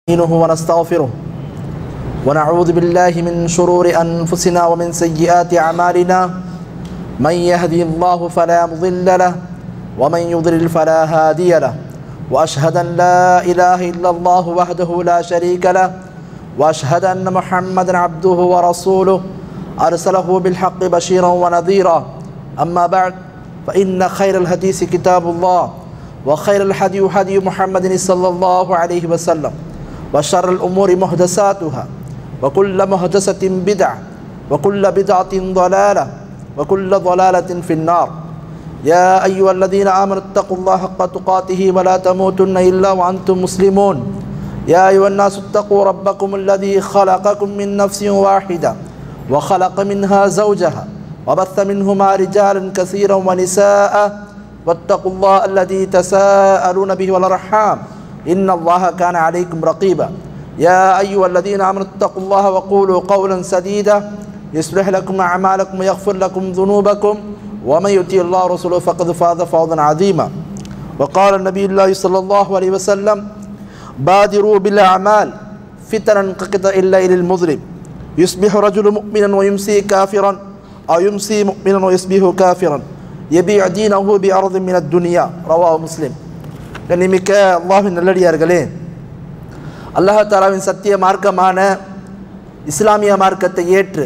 نستعينه ونستغفره ونعوذ بالله من شرور أنفسنا ومن سيئات أعمالنا من يهدي الله فلا مضل له ومن يضلل فلا هادي له وأشهد أن لا إله إلا الله وحده لا شريك له وأشهد أن محمدا عبده ورسوله أرسله بالحق بشيرا ونذيرا أما بعد فإن خير الحديث كتاب الله وخير الحدي هدي محمد صلى الله عليه وسلم وشر الأمور محدثاتها وكل محدثة بدعة وكل بدعة ضلالة وكل ضلالة في النار يا أيها الذين آمنوا اتقوا الله حق تقاته ولا تموتن إلا وأنتم مسلمون يا أيها الناس اتقوا ربكم الذي خلقكم من نفس واحدة وخلق منها زوجها وبث منهما رجالا كثيرا ونساء واتقوا الله الذي تساءلون به والأرحام إن الله كان عليكم رقيبا يا أيها الذين آمنوا اتقوا الله وقولوا قولا سديدا يصلح لكم أعمالكم ويغفر لكم ذنوبكم ومن يطيع الله ورسوله فقد فاز فوزا عظيما وقال النبي الله صلى الله عليه وسلم بادروا بالأعمال فتنا كقطع الليل المظلم يصبح رجل مؤمنا ويمسي كافرا أو يمسي مؤمنا ويصبح كافرا يبيع دينه بأرض من الدنيا رواه مسلم கண்ணிமிக்க அல்லாஹின் நல்லடியார்களே அல்லாஹாலாவின் சத்திய மார்க்கமான இஸ்லாமிய மார்க்கத்தை ஏற்று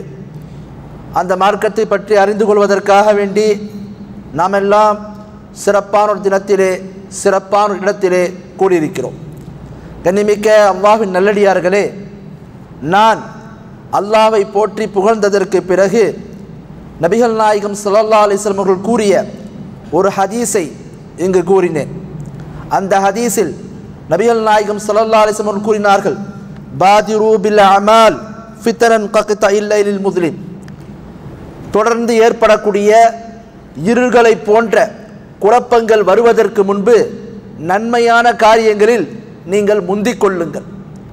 அந்த மார்க்கத்தை பற்றி அறிந்து கொள்வதற்காக வேண்டி நாம் எல்லாம் சிறப்பான ஒரு தினத்திலே சிறப்பான ஒரு இடத்திலே கூடியிருக்கிறோம் கண்ணிமிக்க அல்லாஹின் நல்லடியார்களே நான் அல்லாவை போற்றி புகழ்ந்ததற்கு பிறகு நபிகள் நாயகம் சல்லா அலிஸ்லம் அவர்கள் கூறிய ஒரு ஹதீஸை இங்கு கூறினேன் அந்த ஹதீஸில் நபிகள் நாயகம் சல்லா அலிஸ்லம் அவர்கள் கூறினார்கள் பாதிரு பில் அமால் ஃபித்தரன் கக்கித்த இல்லைலில் முஸ்லிம் தொடர்ந்து ஏற்படக்கூடிய இருள்களை போன்ற குழப்பங்கள் வருவதற்கு முன்பு நன்மையான காரியங்களில் நீங்கள் முந்திக் கொள்ளுங்கள்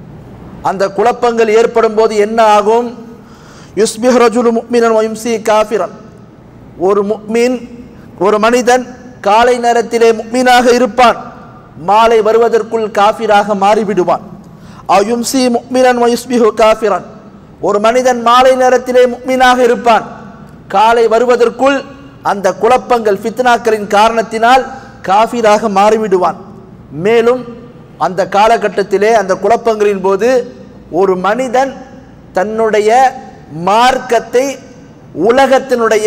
அந்த குழப்பங்கள் ஏற்படும் போது என்ன ஆகும் யுஸ்பிஹ் ரஜுலு முக்மினன் ஒயும்சி காஃபிரன் ஒரு முக்மீன் ஒரு மனிதன் காலை நேரத்திலே முக்மீனாக இருப்பான் மாலை வருவதற்குள் காஃபிராக மாறிவிடுவான் அயும்சி முக்மினன் ஒயுஸ்பிஹு காஃபிரன் ஒரு மனிதன் மாலை நேரத்திலே முக்மீனாக இருப்பான் காலை வருவதற்குள் அந்த குழப்பங்கள் ஃபித்னாக்களின் காரணத்தினால் காஃபிராக மாறிவிடுவான் மேலும் அந்த காலகட்டத்திலே அந்த குழப்பங்களின் போது ஒரு மனிதன் தன்னுடைய மார்க்கத்தை உலகத்தினுடைய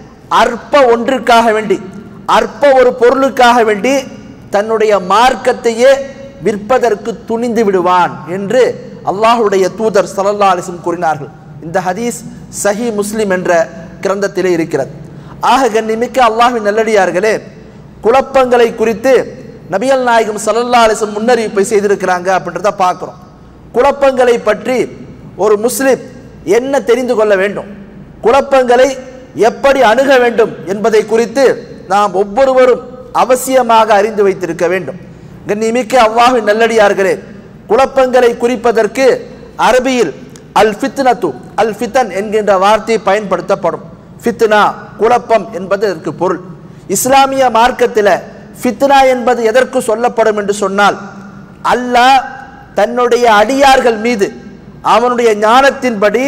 அற்ப ஒன்றுக்காக வேண்டி அற்ப ஒரு பொருளுக்காக வேண்டி தன்னுடைய மார்க்கத்தையே விற்பதற்கு துணிந்து விடுவான் என்று அல்லாஹுடைய தூதர் சல்லல்லா அலிசம் கூறினார்கள் இந்த ஹதீஸ் சஹி முஸ்லிம் என்ற கிரந்தத்திலே இருக்கிறது ஆக கண்ணிமிக்க அல்லாஹின் நல்லடியார்களே குழப்பங்களை குறித்து நபியல் நாயகம் சல்லல்லா அலிசம் முன்னறிவிப்பை செய்திருக்கிறாங்க அப்படின்றத பார்க்குறோம் குழப்பங்களை பற்றி ஒரு முஸ்லிம் என்ன தெரிந்து கொள்ள வேண்டும் குழப்பங்களை எப்படி அணுக வேண்டும் என்பதை குறித்து நாம் ஒவ்வொருவரும் அவசியமாக அறிந்து வைத்திருக்க வேண்டும் கண்ணிமிக்க அவ்வாஹின் நல்லடியார்களே குழப்பங்களை குறிப்பதற்கு அரபியில் அல் ஃபித்னத்து அல் ஃபித்தன் என்கின்ற வார்த்தை பயன்படுத்தப்படும் ஃபித்னா குழப்பம் என்பது இதற்கு பொருள் இஸ்லாமிய மார்க்கத்தில் ஃபித்னா என்பது எதற்கு சொல்லப்படும் என்று சொன்னால் அல்லாஹ் தன்னுடைய அடியார்கள் மீது அவனுடைய ஞானத்தின்படி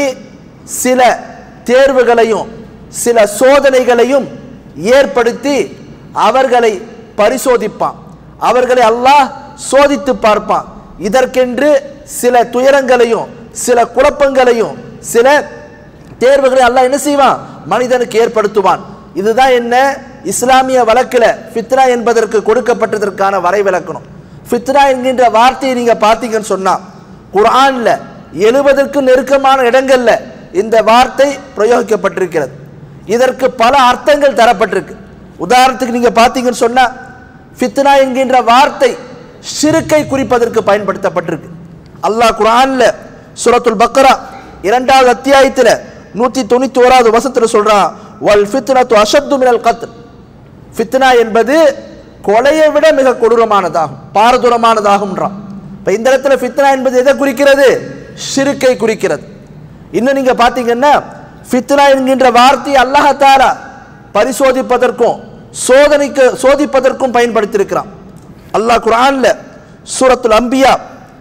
சில தேர்வுகளையும் சில சோதனைகளையும் ஏற்படுத்தி அவர்களை பரிசோதிப்பான் அவர்களை அல்லாஹ் சோதித்து பார்ப்பான் இதற்கென்று சில துயரங்களையும் சில குழப்பங்களையும் சில தேர்வுகளை அல்லாஹ் என்ன செய்வான் மனிதனுக்கு ஏற்படுத்துவான் இதுதான் என்ன இஸ்லாமிய வழக்கில் ஃபித்ரா என்பதற்கு கொடுக்கப்பட்டதற்கான வரைவிலக்கணம் ஃபித்ரா என்கின்ற வார்த்தையை நீங்க பார்த்தீங்கன்னு சொன்னா குரான்ல எழுபதற்கு நெருக்கமான இடங்கள்ல இந்த வார்த்தை பிரயோகிக்கப்பட்டிருக்கிறது இதற்கு பல அர்த்தங்கள் தரப்பட்டிருக்கு உதாரணத்துக்கு நீங்க பார்த்தீங்கன்னு சொன்னா ஃபித்னா என்கின்ற வார்த்தை சிறுக்கை குறிப்பதற்கு பயன்படுத்தப்பட்டிருக்கு அல்லாஹ் குரான்ல சுரத்துல் பக்ரா இரண்டாவது அத்தியாயத்தில் நூத்தி தொண்ணூத்தி ஓராவது வசத்தில் சொல்றான் வல் ஃபித்னத்து அஷத்து மினல் கத் ஃபித்னா என்பது கொலையை விட மிக கொடூரமானதாகும் பாரதூரமானதாகும்ன்றான் இப்போ இந்த இடத்துல ஃபித்னா என்பது எதை குறிக்கிறது ஷிருக்கை குறிக்கிறது இன்னும் நீங்க பார்த்தீங்கன்னா ஃபித்னா என்கின்ற வார்த்தை அல்லாஹாலா பரிசோதிப்பதற்கும் சோதனைக்கு சோதிப்பதற்கும் பயன்படுத்தியிருக்கிறான் அல்லாஹ் குரான்ல சூரத்துல் அம்பியா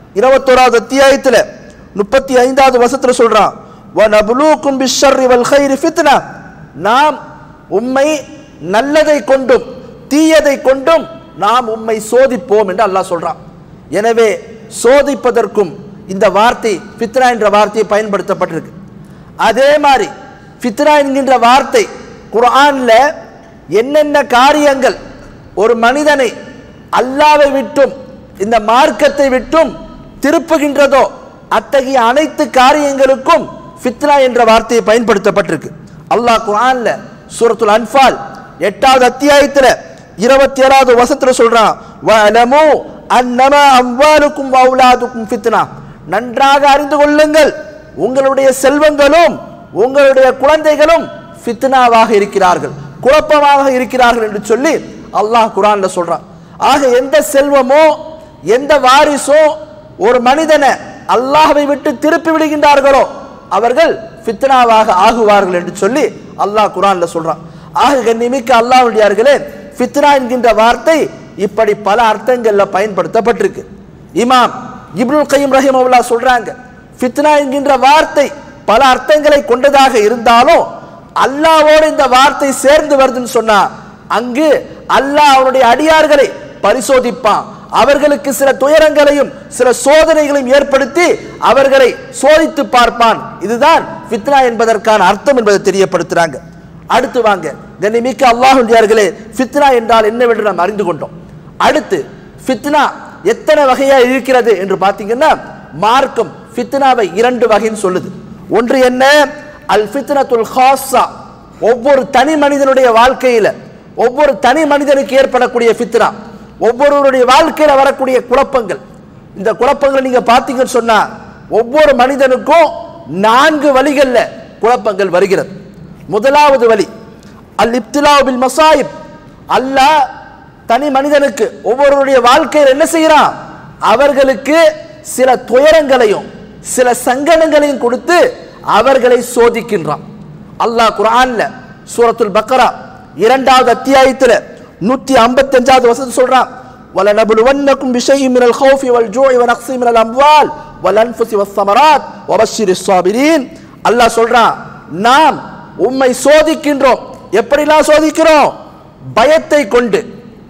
இருபத்தோராவது அத்தியாயத்துல முப்பத்தி ஐந்தாவது வசத்துல சொல்றான் وَنَبْلُوكُمْ بِالشَّرِّ وَالْخَيْرِ فِتْنَةً நாம் உம்மை நல்லதை கொண்டும் தீயதை கொண்டும் நாம் உம்மை சோதிப்போம் என்று அல்லாஹ் சொல்றான் எனவே சோதிப்பதற்கும் இந்த வார்த்தை ஃபித்னா என்ற வார்த்தை பயன்படுத்தப்பட்டிருக்கு அதே மாதிரி ஃபித்னா என்கின்ற வார்த்தை குர்ஆன்ல என்னென்ன காரியங்கள் ஒரு மனிதனை அல்லாவை விட்டும் இந்த மார்க்கத்தை விட்டும் திருப்புகின்றதோ அத்தகைய அனைத்து காரியங்களுக்கும் ஃபித்னா என்ற வார்த்தையை பயன்படுத்தப்பட்டிருக்கு அல்லாஹ் குர்ஆன்ல சூரத்துல் அன்ஃபால் எட்டாவது அத்தியாயத்துல இருபத்தி ஏழாவது வசத்துல சொல்றான் வலமு அன்னமா அம்வாலுக்கும் வௌலாதுக்கும் ஃபித்னா நன்றாக அறிந்து கொள்ளுங்கள் உங்களுடைய செல்வங்களும் உங்களுடைய குழந்தைகளும் ஃபித்னாவாக இருக்கிறார்கள் குழப்பமாக இருக்கிறார்கள் என்று சொல்லி அல்லாஹ் குர்ஆன்ல சொல்றான் ஆக எந்த செல்வமோ எந்த வாரிசோ ஒரு மனிதனை அல்லாஹ்வை விட்டு திருப்பி விடுகின்றார்களோ அவர்கள் ஃபித்னாவாக ஆகுவார்கள் என்று சொல்லி அல்லாஹ் குர்ஆன்ல சொல்றான் ஆக கண்ணிமிக்க அல்லாஹ்வுடையார்களே ஃபித்னா என்கின்ற வார்த்தை இப்படி பல அர்த்தங்கள்ல பயன்படுத்தப்பட்டிருக்கு இமாம் இப்னுல் கையம் ரஹிமவுல்லா சொல்றாங்க ஃபித்னா என்கின்ற வார்த்தை பல அர்த்தங்களை கொண்டதாக இருந்தாலும் அல்லாஹ்வோடு இந்த வார்த்தை சேர்ந்து வருதுன்னு சொன்னா அங்கு அல்லாஹ் அவருடைய அடியார்களை பரிசோதிப்பான் அவர்களுக்கு சில துயரங்களையும் சில சோதனைகளையும் ஏற்படுத்தி அவர்களை சோதித்து பார்ப்பான் இதுதான் ஃபித்னா என்பதற்கான அர்த்தம் என்பதை தெரியப்படுத்துறாங்க அடுத்து வாங்க கண்ணிமிக்க அல்லாஹுடையார்களே ஃபித்னா என்றால் என்னவென்று நாம் அறிந்து கொண்டோம் அடுத்து ஃபித்னா எத்தனை வகையா இருக்கிறது என்று பார்த்தீங்கன்னா மார்க்கம் ஃபித்னாவை இரண்டு வகைன்னு சொல்லுது ஒன்று என்ன அல் ஃபித்னத்துல் ஹாஸா ஒவ்வொரு தனி மனிதனுடைய வாழ்க்கையில ஒவ்வொரு தனி மனிதனுக்கு ஏற்படக்கூடிய ஃபித்னா ஒவ்வொருவருடைய வாழ்க்கையில வரக்கூடிய குழப்பங்கள் இந்த குழப்பங்களை நீங்க பார்த்தீங்கன்னு சொன்னா ஒவ்வொரு மனிதனுக்கும் நான்கு வழிகள்ல குழப்பங்கள் வருகிறது முதலாவது வழி அல் இப்திலா பில் மசாயிப் அல்லாஹ் தனி மனிதனுக்கு ஒவ்வொருவருடைய வாழ்க்கையில் என்ன செய்யறான் அவர்களுக்கு சில துயரங்களையும் சில சங்கடங்களையும் கொடுத்து அவர்களை சோதிக்கின்றான் அல்லாஹ் குர்ஆன்ல சூரத்துல் பக்கரா இரண்டாவது அத்தியாயத்துல நூத்தி ஐம்பத்தி அஞ்சாவது வசதி சொல்றான் وَلَنَبْلُوَنَّكُمْ بِشَيْءٍ مِنَ الْخَوْفِ وَالْجُوعِ وَنَقْصٍ مِنَ الْأَمْوَالِ وَالْأَنْفُسِ وَالثَّمَرَاتِ وَبَشِّرِ الصَّابِرِينَ அல்லாஹ் சொல்றான் நாம் உம்மை சோதிக்கின்றோம் எப்படிலாம் சோதிக்கிறோம் பயத்தை கொண்டு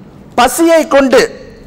பசியை கொண்டு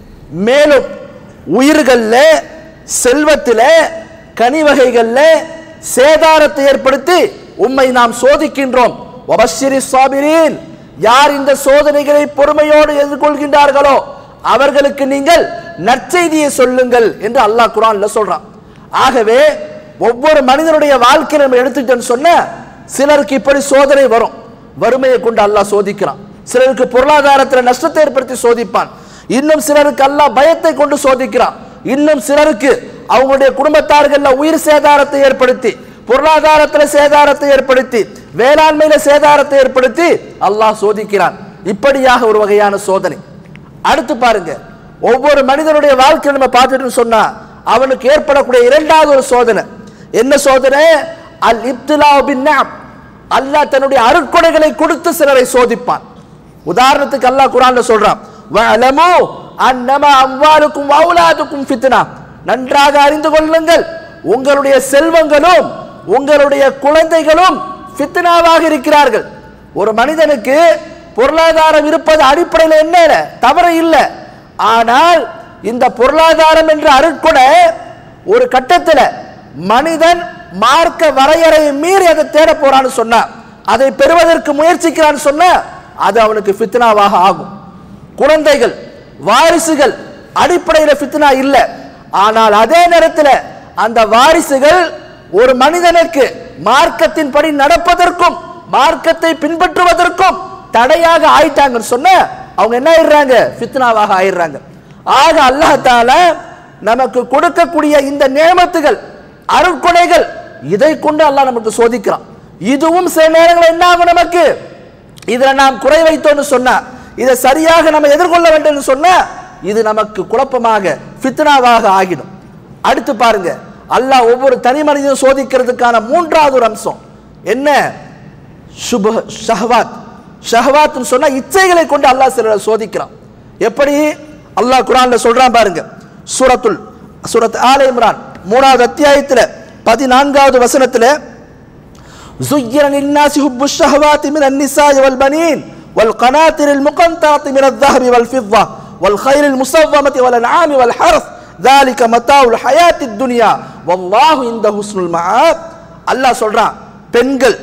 மேலும் உயிர்கள்ல செல்வத்தில கனி வகைகள்ல சேதாரத்தை ஏற்படுத்தி உம்மை நாம் சோதிக்கின்றோம் வபஷிரி சாபிரீன் யார் இந்த சோதனைகளை பொறுமையோடு எதிர்கொள்கின்றார்களோ அவர்களுக்கு நீங்கள் நற்செய்தியை சொல்லுங்கள் என்று அல்லாஹ் குர்ஆன்ல சொல்றான் ஆகவே ஒவ்வொரு மனிதனுடைய வாழ்க்கையை நம்ம எடுத்துட்டோம்னு சொன்ன சிலருக்கு இப்படி சோதனை வரும் வறுமையை கொண்டு அல்லாஹ் சோதிக்கிறான் சிலருக்கு பொருளாதாரத்தில் நஷ்டத்தை ஏற்படுத்தி சோதிப்பான் இன்னும் சிலருக்கு அல்லாஹ் பயத்தை கொண்டு சோதிக்கிறான் இன்னும் சிலருக்கு அவங்களுடைய குடும்பத்தார்கள்ல உயிர் சேதாரத்தை ஏற்படுத்தி பொருளாதாரத்துல சேதாரத்தை ஏற்படுத்தி வேளாண்மையில சேதாரத்தை ஏற்படுத்தி அல்லாஹ் சோதிக்கிறான் இப்படியாக ஒரு வகையான சோதனை அடுத்து பாருங்க ஒவ்வொரு மனிதனுடைய வாழ்க்கையை நம்ம பார்த்துட்டு சொன்னா அவனுக்கு ஏற்படக்கூடிய இரண்டாவது ஒரு சோதனை என்ன சோதனை அல் இப்திலா பின் அல்லாஹ் தன்னுடைய அருட்கொடைகளை கொடுத்து சிலரை சோதிப்பான் உதாரணத்துக்கு அல்லாஹ் குர்ஆன்ல சொல்றான் வஅலமு அன்னமா அம்வாலுக்கும் வௌலாதுக்கும் ஃபித்னா நன்றாக அறிந்து கொள்ளுங்கள் உங்களுடைய செல்வங்களும் உங்களுடைய குழந்தைகளும் ஃபித்னாவாக இருக்கிறார்கள் ஒரு மனிதனுக்கு பொருளாதாரம் இருப்பது அடிப்படையில் என்ன தவறு இல்லை ஆனால் இந்த பொருளாதாரம் என்ற அருட்கொடை ஒரு கட்டத்தில் மனிதன் மார்க்க வரையறையை மீறி அதை தேட போறான்னு சொன்னா அதை பெறுவதற்கு முயற்சிக்கிறான்னு சொன்னா அது அவனுக்கு ஃபித்னாவாக ஆகும் குழந்தைகள் வாரிசுகள் அடிப்படையில் ஃபித்னா இல்லை ஆனால் அதே நேரத்தில் அந்த வாரிசுகள் ஒரு மனிதனுக்கு மார்க்கத்தின்படி நடப்பதற்கும் மார்க்கத்தை பின்பற்றுவதற்கும் தடையாக ஆயிட்டாங்கன்னு சொன்ன அவங்க என்ன ஆயிடுறாங்க ஃபித்னாவாக ஆயிடுறாங்க ஆக அல்லாஹ் தால நமக்கு கொடுக்கக்கூடிய இந்த நியமத்துகள் அருட்கொடைகள் இதை கொண்டு அல்லாஹ் நமக்கு சோதிக்கிறான் இதுவும் சில நேரங்கள் என்ன ஆகும் நமக்கு இதுல நாம் குறை வைத்தோம்னு சொன்னா இதை சரியாக நம்ம எதிர்கொள்ள வேண்டும் சொன்னா இது நமக்கு குழப்பமாக ஃபித்னாவாக ஆகிடும் அடுத்து பாருங்க அல்லாஹ் ஒவ்வொரு தனி மனிதனும் சோதிக்கிறதுக்கான மூன்றாவது ஒரு அம்சம் என்ன சுப ஷஹவாத் ஷஹவாத்னு சொன்னா இச்சைகளை கொண்டு அல்லாஹ் சிலரை சோதிக்கிறான் எப்படி அல்லாஹ் குர்ஆன்ல சொல்றான் பாருங்க சூரத்துல் சூரத் ஆல இம்ரான் மூணாவது அத்தியாயத்தில் பதினான்காவது வசனத்தில் زين للناس حب الشهوات من النساء والبنين والقناطر المقنطرة من الذهب والفضة والخيل المصومة والأنعام والحرث ذلك متاع الحياة الدنيا والله عنده حسن المعاب அல்லாஹ் சொல்றான் பெண்கள்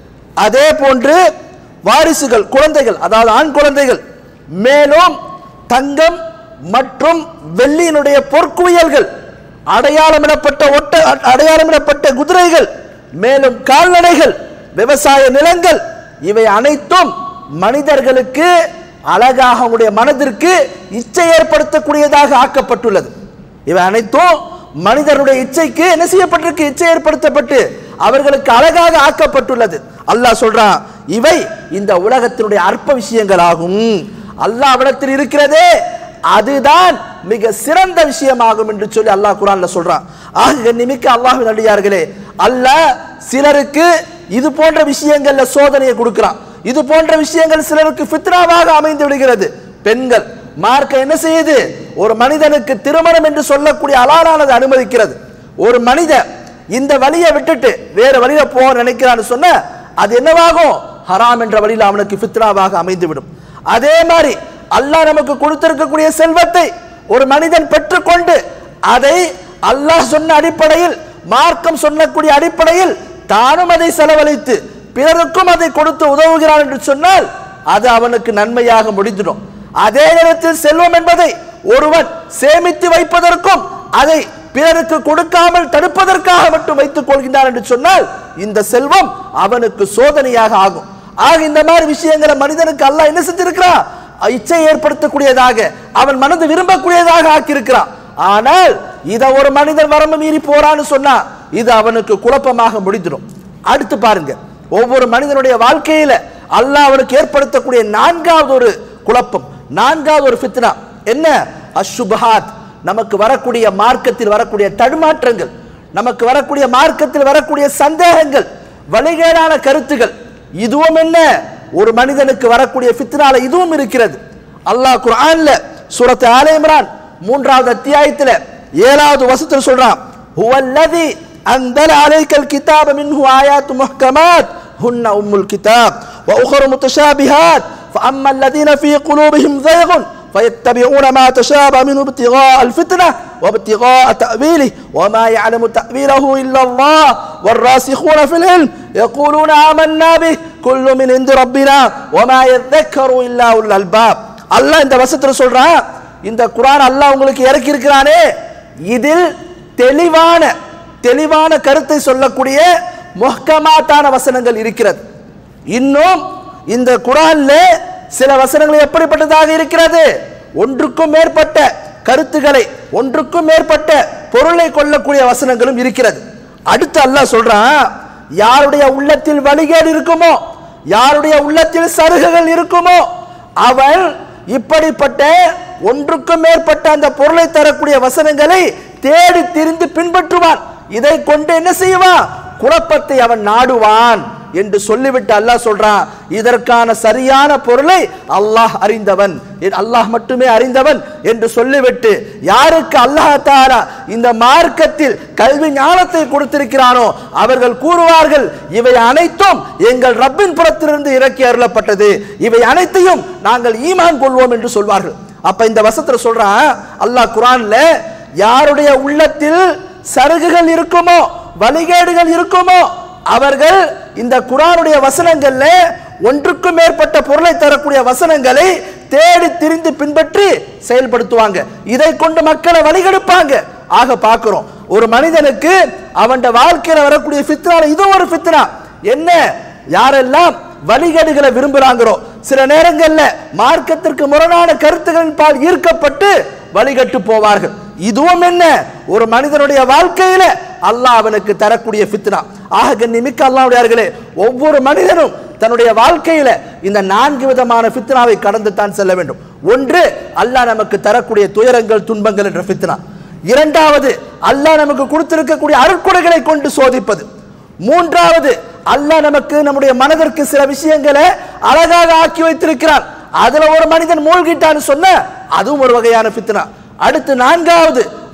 அதே போன்று வாரிசுகள் குழந்தைகள் அதாவது ஆண் குழந்தைகள் மேலும் தங்கம் மற்றும் வெள்ளியினுடைய பொற்குவியல்கள் அடையாளமிடப்பட்ட ஒட்ட அடையாளமிடப்பட்ட குதிரைகள் மேலும் கால்நடைகள் விவசாய நிலங்கள் இவை அனைத்தும் மனிதர்களுக்கு அழகாக அவங்களுடைய மனதிற்கு இச்சை ஏற்படுத்தக்கூடியதாக ஆக்கப்பட்டுள்ளது இவை அனைத்தும் மனிதனுடைய இச்சைக்கு என்ன செய்யப்பட்டிருக்கு இச்சை ஏற்படுத்தப்பட்டு அவர்களுக்கு அழகாக ஆக்கப்பட்டுள்ளது அல்லாஹ் சொல்றான் இவை இந்த உலகத்தினுடைய அற்ப விஷயங்கள் ஆகும் அல்லாஹ் அவனத்தில் இருக்கிறதே அதுதான் மிக சிறந்த விஷயமாகும் என்று சொல்லி அல்லாஹ் குரான்ல சொல்றான் ஆக நிமிக்க அல்லாஹ்வின் அடியார்களே அல்லாஹ் சிலருக்கு இது போன்ற விஷயங்கள்ல சோதனையை கொடுக்கிறான் இது போன்ற விஷயங்கள் சிலருக்கு ஃபித்னாவாக அமைந்து விடுகிறது பெண்கள் மார்க்க என்ன செய்யுது ஒரு மனிதனுக்கு திருமணம் என்று சொல்லக்கூடிய அலாலானது அனுமதிக்கிறது ஒரு மனிதன் இந்த வழியை விட்டுட்டு வேற வழியில போக நினைக்கிறான்னு சொன்ன அது என்னவாகும் ஹராம் என்ற வழியில் அவனுக்கு ஃபித்னாவாக அமைந்துவிடும் அதே மாதிரி அல்லாஹ் நமக்கு கொடுத்திருக்கக்கூடிய செல்வத்தை ஒரு மனிதன் பெற்றுக்கொண்டு அதை அல்லாஹ் சொன்ன அடிப்படையில் மார்க்கம் சொல்லக்கூடிய அடிப்படையில் தானும் அதை செலவழித்து பிறருக்கும் அதை கொடுத்து உதவுகிறான் என்று சொன்னால் அது அவனுக்கு நன்மையாக முடிந்துடும் அதே நேரத்தில் செல்வம் என்பதை ஒருவன் சேமித்து வைப்பதற்கும் அதை பிறருக்கு கொடுக்காமல் தடுப்பதற்காக மட்டும் வைத்துக் கொள்கின்றான் என்று சொன்னால் இந்த செல்வம் அவனுக்கு சோதனையாக ஆகும் ஆக இந்த மாதிரி விஷயங்களை மனிதனுக்கு அல்லாஹ் என்ன செஞ்சிருக்கிறான் இச்சை ஏற்படுத்தக்கூடியதாக அவன் மனது விரும்பக்கூடியதாக ஆக்கியிருக்கிறான் ஆனால் இதை ஒரு மனிதன் வரம்பு மீறி போறான்னு சொன்னா இது அவனுக்கு குழப்பமாக முடிந்துடும் அடுத்து பாருங்க ஒவ்வொரு மனிதனுடைய வாழ்க்கையில அல்லாஹ் அவனுக்கு ஏற்படுத்தக்கூடிய நான்காவது ஒரு குழப்பம் நான்காவது ஒரு ஃபித்னா என்ன அஷுபஹாத் நமக்கு வரக்கூடிய மார்க்கத்தில் வரக்கூடிய தடுமாற்றங்கள் நமக்கு வரக்கூடிய மார்க்கத்தில் வரக்கூடிய சந்தேகங்கள் வழிகேடான கருத்துகள் இதுவும் என்ன ஒரு மனிதனுக்கு வரக்கூடிய ஃபித்னால இதுவும் இருக்கிறது அல்லாஹ் குர்ஆன்ல சூரத் ஆல இம்ரான் மூன்றாவது அத்தியாயத்துல ஏழாவது வசத்தில் சொல்றான் ஹுவல்லதி அன்தல அலைக்கல் கிதாப மின்ஹு ஆயாத்து முஹ்கமாத் ஹுன்ன உம்முல் கிதாப் وأخر متشابهات فأما الذين في قلوبهم زيغ فيتبعون ما تشابه منه ابتغاء الفتنة وابتغاء تأويله وما يعلم تأويله إلا الله والراسخون في العلم يقولون آمنا به كل من عند ربنا وما يذكر إلا أولو الألباب அல்லாஹ் இந்த வசத்தில் சொல்றான் இந்த குரான் அல்லாஹ் உங்களுக்கு இறக்கி இருக்கிறானே இதில் தெளிவான தெளிவான கருத்தை சொல்லக்கூடிய முஹ்கமாத்தான வசனங்கள் இருக்கிறது இன்னும் இந்த குரான்ல சில வசனங்கள் எப்படிப்பட்டதாக இருக்கிறது ஒன்றுக்கும் மேற்பட்ட கருத்துக்களை ஒன்றுக்கும் மேற்பட்ட பொருளை கொள்ளக்கூடிய வசனங்களும் இருக்கிறது அடுத்து அல்லாஹ் சொல்றான் யாருடைய உள்ளத்தில் வழிகேடு இருக்குமோ யாருடைய உள்ளத்தில் சருகுகள் இருக்குமோ அவன் இப்படிப்பட்ட ஒன்றுக்கும் மேற்பட்ட அந்த பொருளை தரக்கூடிய வசனங்களை தேடி திரிந்து பின்பற்றுவான் இதை கொண்டு என்ன செய்வான் குழப்பத்தை அவன் நாடுவான் என்று சொல்லிவிட்டு அல்லாஹ் சொல்றான் இதற்கான சரியான பொருளை அல்லாஹ் அறிந்தவன் என் அல்லாஹ் மட்டுமே அறிந்தவன் என்று சொல்லிவிட்டு யாருக்கு அல்லாஹ் தாலா இந்த மார்க்கத்தில் கல்வி ஞானத்தை கொடுத்திருக்கிறானோ அவர்கள் கூறுவார்கள் இவை அனைத்தும் எங்கள் ரப்பின் புறத்திலிருந்து இறக்கி அருளப்பட்டது இவை அனைத்தையும் நாங்கள் ஈமான் கொள்வோம் என்று சொல்வார்கள் அப்ப இந்த வசத்துல சொல்றான் அல்லாஹ் குரான்ல யாருடைய உள்ளத்தில் சருகுகள் இருக்குமோ வழிகேடுகள் இருக்குமோ அவர்கள் இந்த குரானுடைய வசனங்கள்ல ஒன்றுக்கும் மேற்பட்ட பொருளை தரக்கூடிய வசனங்களை தேடி திரிந்து பின்பற்றி செயல்படுத்துவாங்க இதை கொண்டு மக்களை வழிகெடுப்பாங்க ஆக பார்க்கிறோம் ஒரு மனிதனுக்கு அவன் வாழ்க்கையில வரக்கூடிய ஃபித்னால இது ஒரு ஃபித்னா என்ன யாரெல்லாம் வழிகேடுகளை விரும்புறாங்களோ சில நேரங்கள்ல மார்க்கத்திற்கு முரணான கருத்துக்களின் பால் ஈர்க்கப்பட்டு வழிகட்டு போவார்கள் இதுவும் என்ன ஒரு மனிதனுடைய வாழ்க்கையில அல்லாஹ் அவனுக்கு தரக்கூடிய ஃபித்னா ஆக கண்ணிமிக்க அல்லாவுடையார்களே ஒவ்வொரு மனிதனும் தன்னுடைய வாழ்க்கையில இந்த நான்கு விதமான ஃபித்னாவை கடந்து தான் செல்ல வேண்டும் ஒன்று அல்லாஹ் நமக்கு தரக்கூடிய துயரங்கள் துன்பங்கள் என்ற ஃபித்னா இரண்டாவது அல்லாஹ் நமக்கு கொடுத்திருக்கக்கூடிய அருட்கொடைகளை கொண்டு சோதிப்பது மூன்றாவது அல்லாஹ் நமக்கு நம்முடைய மனதிற்கு சில விஷயங்களை அழகாக ஆக்கி வைத்திருக்கிறான் அதுல ஒரு மனிதன் மூழ்கிட்டான்னு சொன்ன அதுவும் ஒரு வகையான ஃபித்னா அடுத்து நான்காவது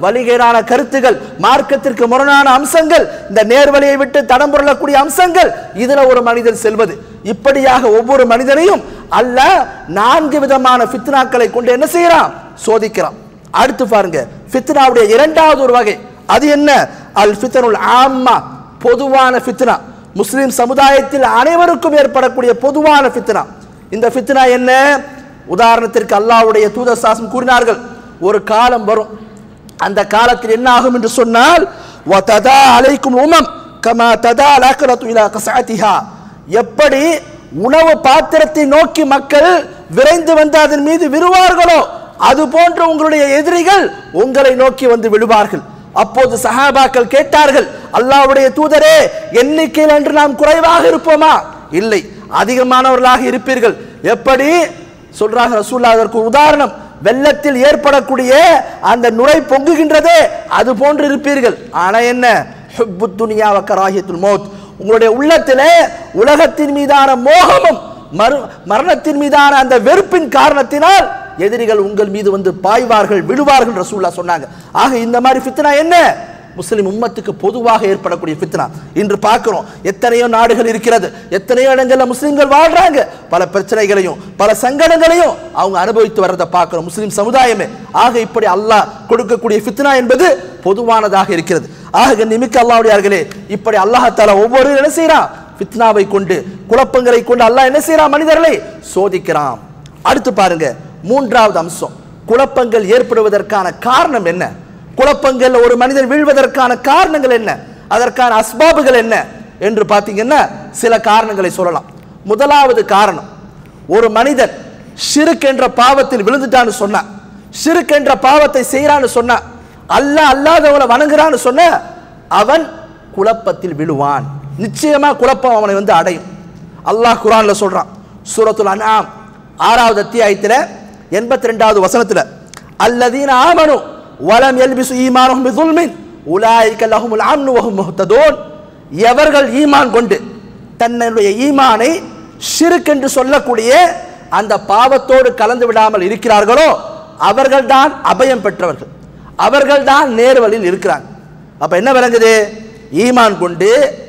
வழிகேடான கருத்துகள் மார்க்கத்திற்கு முரணான அம்சங்கள் இந்த நேர்வழியை விட்டு தடம் புரளக்கூடிய அம்சங்கள் இதுல ஒரு மனிதன் செல்வது இப்படியாக ஒவ்வொரு மனிதனையும் அல்லாஹ் நான்கு விதமான ஃபித்னாக்களை கொண்டு என்ன செய்யறான் சோதிக்கிறான் அடுத்து பாருங்க ஃபித்னாவுடைய இரண்டாவது ஒரு வகை அது என்ன அல் ஃபித்னுல் ஆம்மா பொதுவான ஃபித்னா முஸ்லிம் சமுதாயத்தில் அனைவருக்கும் ஏற்படக்கூடிய பொதுவான ஃபித்னா இந்த ஃபித்னா என்ன உதாரணத்திற்கு அல்லாஹ்வுடைய தூதர் சாசம் கூறினார்கள் ஒரு காலம் வரும் அந்த காலத்தில் என்ன ஆகும் என்று சொன்னால் வததா அலைக்கும் உமம் கமா ததா அலாக்கரத்து இலா கசாத்திஹா எப்படி உணவு பாத்திரத்தை நோக்கி மக்கள் விரைந்து வந்து அதன் மீது விழுவார்களோ அது போன்று உங்களுடைய எதிரிகள் உங்களை நோக்கி வந்து விழுவார்கள் அப்போது சஹாபாக்கள் கேட்டார்கள் அல்லாஹ்வுடைய தூதரே எண்ணிக்கையில் என்று நாம் குறைவாக இருப்போமா இல்லை அதிகமானவர்களாக இருப்பீர்கள் எப்படி சொல்றாங்க ரசூல்லா அதற்கு ஒரு உதாரணம் வெள்ளத்தில் ஏற்படக்கூடிய அந்த நுரை பொங்குகின்றதே அது போன்று இருப்பீர்கள் ஆனா என்ன ஹுப்பு துனியா வக்கராகியத்துல் மௌத் உங்களுடைய உள்ளத்திலே உலகத்தின் மீதான மோகமும் மறு மரணத்தின் மீதான அந்த வெறுப்பின் காரணத்தினால் எதிரிகள் உங்கள் மீது வந்து பாய்வார்கள் விழுவார்கள் ரசூல்லா சொன்னாங்க ஆக இந்த மாதிரி ஃபித்னா என்ன முஸ்லிம் உம்மத்துக்கு பொதுவாக ஏற்படக்கூடிய ஃபித்னா இன்று பார்க்கிறோம் எத்தனையோ நாடுகள் இருக்கிறது எத்தனையோ இடங்கள்ல முஸ்லிம்கள் வாழ்றாங்க பல பிரச்சனைகளையும் பல சங்கடங்களையும் அவங்க அனுபவித்து வர்றதை பார்க்கிறோம் முஸ்லிம் சமுதாயமே ஆக இப்படி அல்லாஹ் கொடுக்கக்கூடிய ஃபித்னா என்பது பொதுவானதாக இருக்கிறது ஆக நிமிக்க அல்லாவுடையார்களே இப்படி அல்லாஹால ஒவ்வொரு என்ன செய்யறான் ஃபித்னாவை கொண்டு குழப்பங்களை கொண்டு அல்லாஹ் என்ன செய்யறான் மனிதர்களை சோதிக்கிறான் அடுத்து பாருங்க மூன்றாவது அம்சம் குழப்பங்கள் ஏற்படுவதற்கான காரணம் என்ன குழப்பங்கள் ஒரு மனிதன் வீழ்வதற்கான காரணங்கள் என்ன அதற்கான அஸ்பாபுகள் என்ன என்று பார்த்தீங்கன்னா சில காரணங்களை சொல்லலாம் முதலாவது காரணம் ஒரு மனிதன் ஷிருக் என்ற பாவத்தில் விழுந்துட்டான்னு சொன்னா ஷிருக் என்ற பாவத்தை செய்யறான்னு சொன்னா அல்லாஹ் அல்லாதவனை வணங்குறான்னு சொன்ன அவன் குழப்பத்தில் விழுவான் நிச்சயமா குழப்பம் அவனை வந்து அடையும் அல்லாஹ் குரான்ல சொல்றான் சூரத்துல் அன்ஆம் ஆறாவது அத்தியாயத்தில் எண்பத்தி ரெண்டாவது வசனத்துல அல்லதீன ஆமனு வலம் எல்பிசு ஈமானும் பிதுல்மின் உலாயிக்க லஹுமுல் அம்னு வஹும் முஹ்ததூன் எவர்கள் ஈமான் கொண்டு தன்னுடைய ஈமானை ஷிருக் என்று சொல்லக்கூடிய அந்த பாவத்தோடு கலந்து விடாமல் இருக்கிறார்களோ அவர்கள்தான் அபயம் பெற்றவர்கள் அவர்கள்தான் நேர்வழியில் இருக்கிறாங்க அப்ப என்ன விளங்குது ஈமான் கொண்டு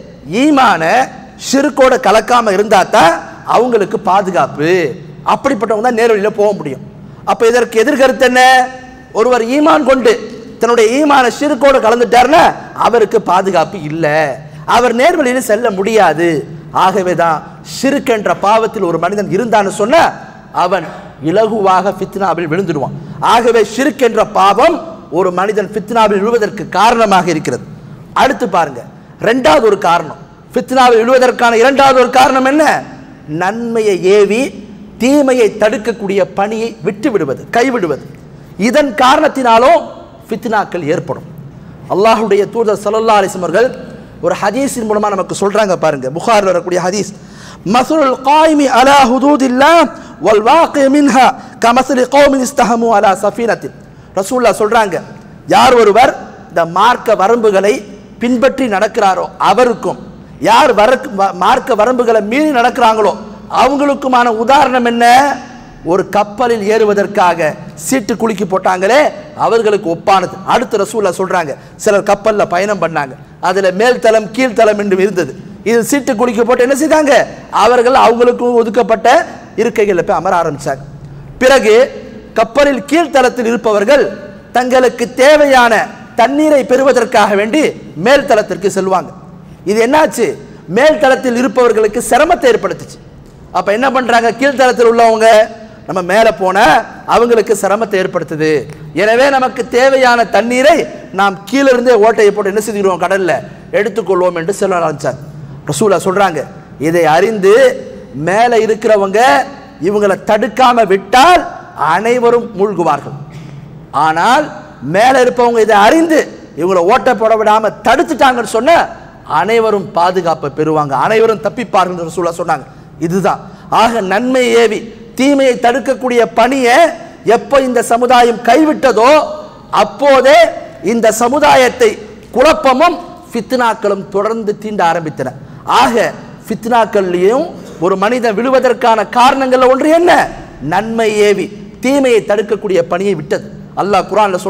ஈமான ஷிருக்கோட கலக்காம இருந்தா தான் அவங்களுக்கு பாதுகாப்பு அப்படிப்பட்டவங்க தான் நேர்வழியில போக முடியும் அப்ப இதற்கு எதிர்கருத்து என்ன ஒருவர் ஈமான் கொண்டு தன்னுடைய ஈமான ஷிருக்கோடு கலந்துட்டாருன்னா அவருக்கு பாதுகாப்பு இல்லை அவர் நேர்வழியில் செல்ல முடியாது ஆகவே தான் ஷிருக் என்ற பாவத்தில் ஒரு மனிதன் இருந்தான்னு சொன்ன அவன் இலகுவாக ஃபித்னாவில் விழுந்துடுவான் ஆகவே ஷிருக் என்ற பாவம் ஒரு மனிதன் ஃபித்னாவில் விழுவதற்கு காரணமாக இருக்கிறது அடுத்து பாருங்க ரெண்டாவது ஒரு காரணம் ஃபித்னாவில் விழுவதற்கான இரண்டாவது ஒரு காரணம் என்ன நன்மையை ஏவி தீமையை தடுக்கக்கூடிய பணியை விட்டு விடுவது கைவிடுவது இதன் காரணத்தினாலும் ஃபித்னாக்கள் ஏற்படும் அல்லாஹ்வுடைய தூதர் ஸல்லல்லாஹு அலைஹி வஸல்லம் அவர்கள் ஒரு ஹதீஸின் மூலமா நமக்கு சொல்றாங்க பாருங்க புகாரில் வரக்கூடிய ஹதீஸ் மசுல் காயிமி அலா ஹுதூதில்லா வல் வாக்கி மின்ஹா கமசலி கௌமின் இஸ்தஹமு அலா சஃபீனத்தின் ரசூல்லா சொல்றாங்க யார் ஒருவர் இந்த மார்க்க வரம்புகளை பின்பற்றி நடக்கிறாரோ அவருக்கும் யார் வரக்கு வ- மார்க்க வரம்புகளை மீறி நடக்கிறாங்களோ அவங்களுக்குமான உதாரணம் என்ன ஒரு கப்பலில் ஏறுவதற்காக சீட்டு குலுக்கி போட்டாங்களே அவர்களுக்கு ஒப்பானது அடுத்த ரசூல்லா சொல்றாங்க சிலர் கப்பல்ல பயணம் பண்ணாங்க அதுல மேல் தளம் கீழ்த்தளம் என்று இருந்தது இது சீட்டு குலுக்கி போட்டு என்ன செய்தாங்க அவர்கள் அவங்களுக்கு ஒதுக்கப்பட்ட இருக்கைகளில் போய் அமர ஆரம்பிச்சாங்க பிறகு கப்பலில் கீழ்த்தளத்தில் இருப்பவர்கள் தங்களுக்கு தேவையான தண்ணீரை பெறுவதற்காக வேண்டி மேல் தளத்திற்கு செல்வாங்க இது என்னாச்சு மேல் தளத்தில் இருப்பவர்களுக்கு சிரமத்தை ஏற்படுத்துச்சு அப்ப என்ன பண்றாங்க கீழ்த்தளத்தில் உள்ளவங்க நம்ம மேலே போன அவங்களுக்கு சிரமத்தை ஏற்படுத்துது எனவே நமக்கு தேவையான தண்ணீரை நாம் கீழே இருந்தே ஓட்டையை போட்டு என்ன செஞ்சுக்கிறோம் கடல்ல எடுத்துக்கொள்வோம் என்று சொல்ல ஆரம்பிச்சாங்க ரசூலா சொல்றாங்க இதை அறிந்து மேலே இருக்கிறவங்க இவங்களை தடுக்காம விட்டால் அனைவரும் மூழ்குவார்கள் ஆனால் மேலே இருப்பவங்க இதை அறிந்து இவங்களை ஓட்ட போட விடாம தடுத்துட்டாங்கன்னு சொன்ன அனைவரும் பாதுகாப்பை பெறுவாங்க அனைவரும் தப்பிப்பார்கள் என்று ரசூலா சொன்னாங்க இதுதான் ஆக நன்மை ஏவி தீமையை தடுக்கக்கூடிய பணியை எப்போ இந்த சமுதாயம் கைவிட்டதோ அப்போதே இந்த சமுதாயத்தை குழப்பமும் ஃபித்னாக்களும் தொடர்ந்து தீண்ட ஆரம்பித்தன ஆக ஃபித்னாக்கள்லையும் ஒரு மனிதன் விழுவதற்கான காரணங்கள்ல ஒன்று என்ன நன்மை ஏவி தீமையை தடுக்கக்கூடிய பணியை விட்டது அல்லாஹ் குரான்ல சொல்றான்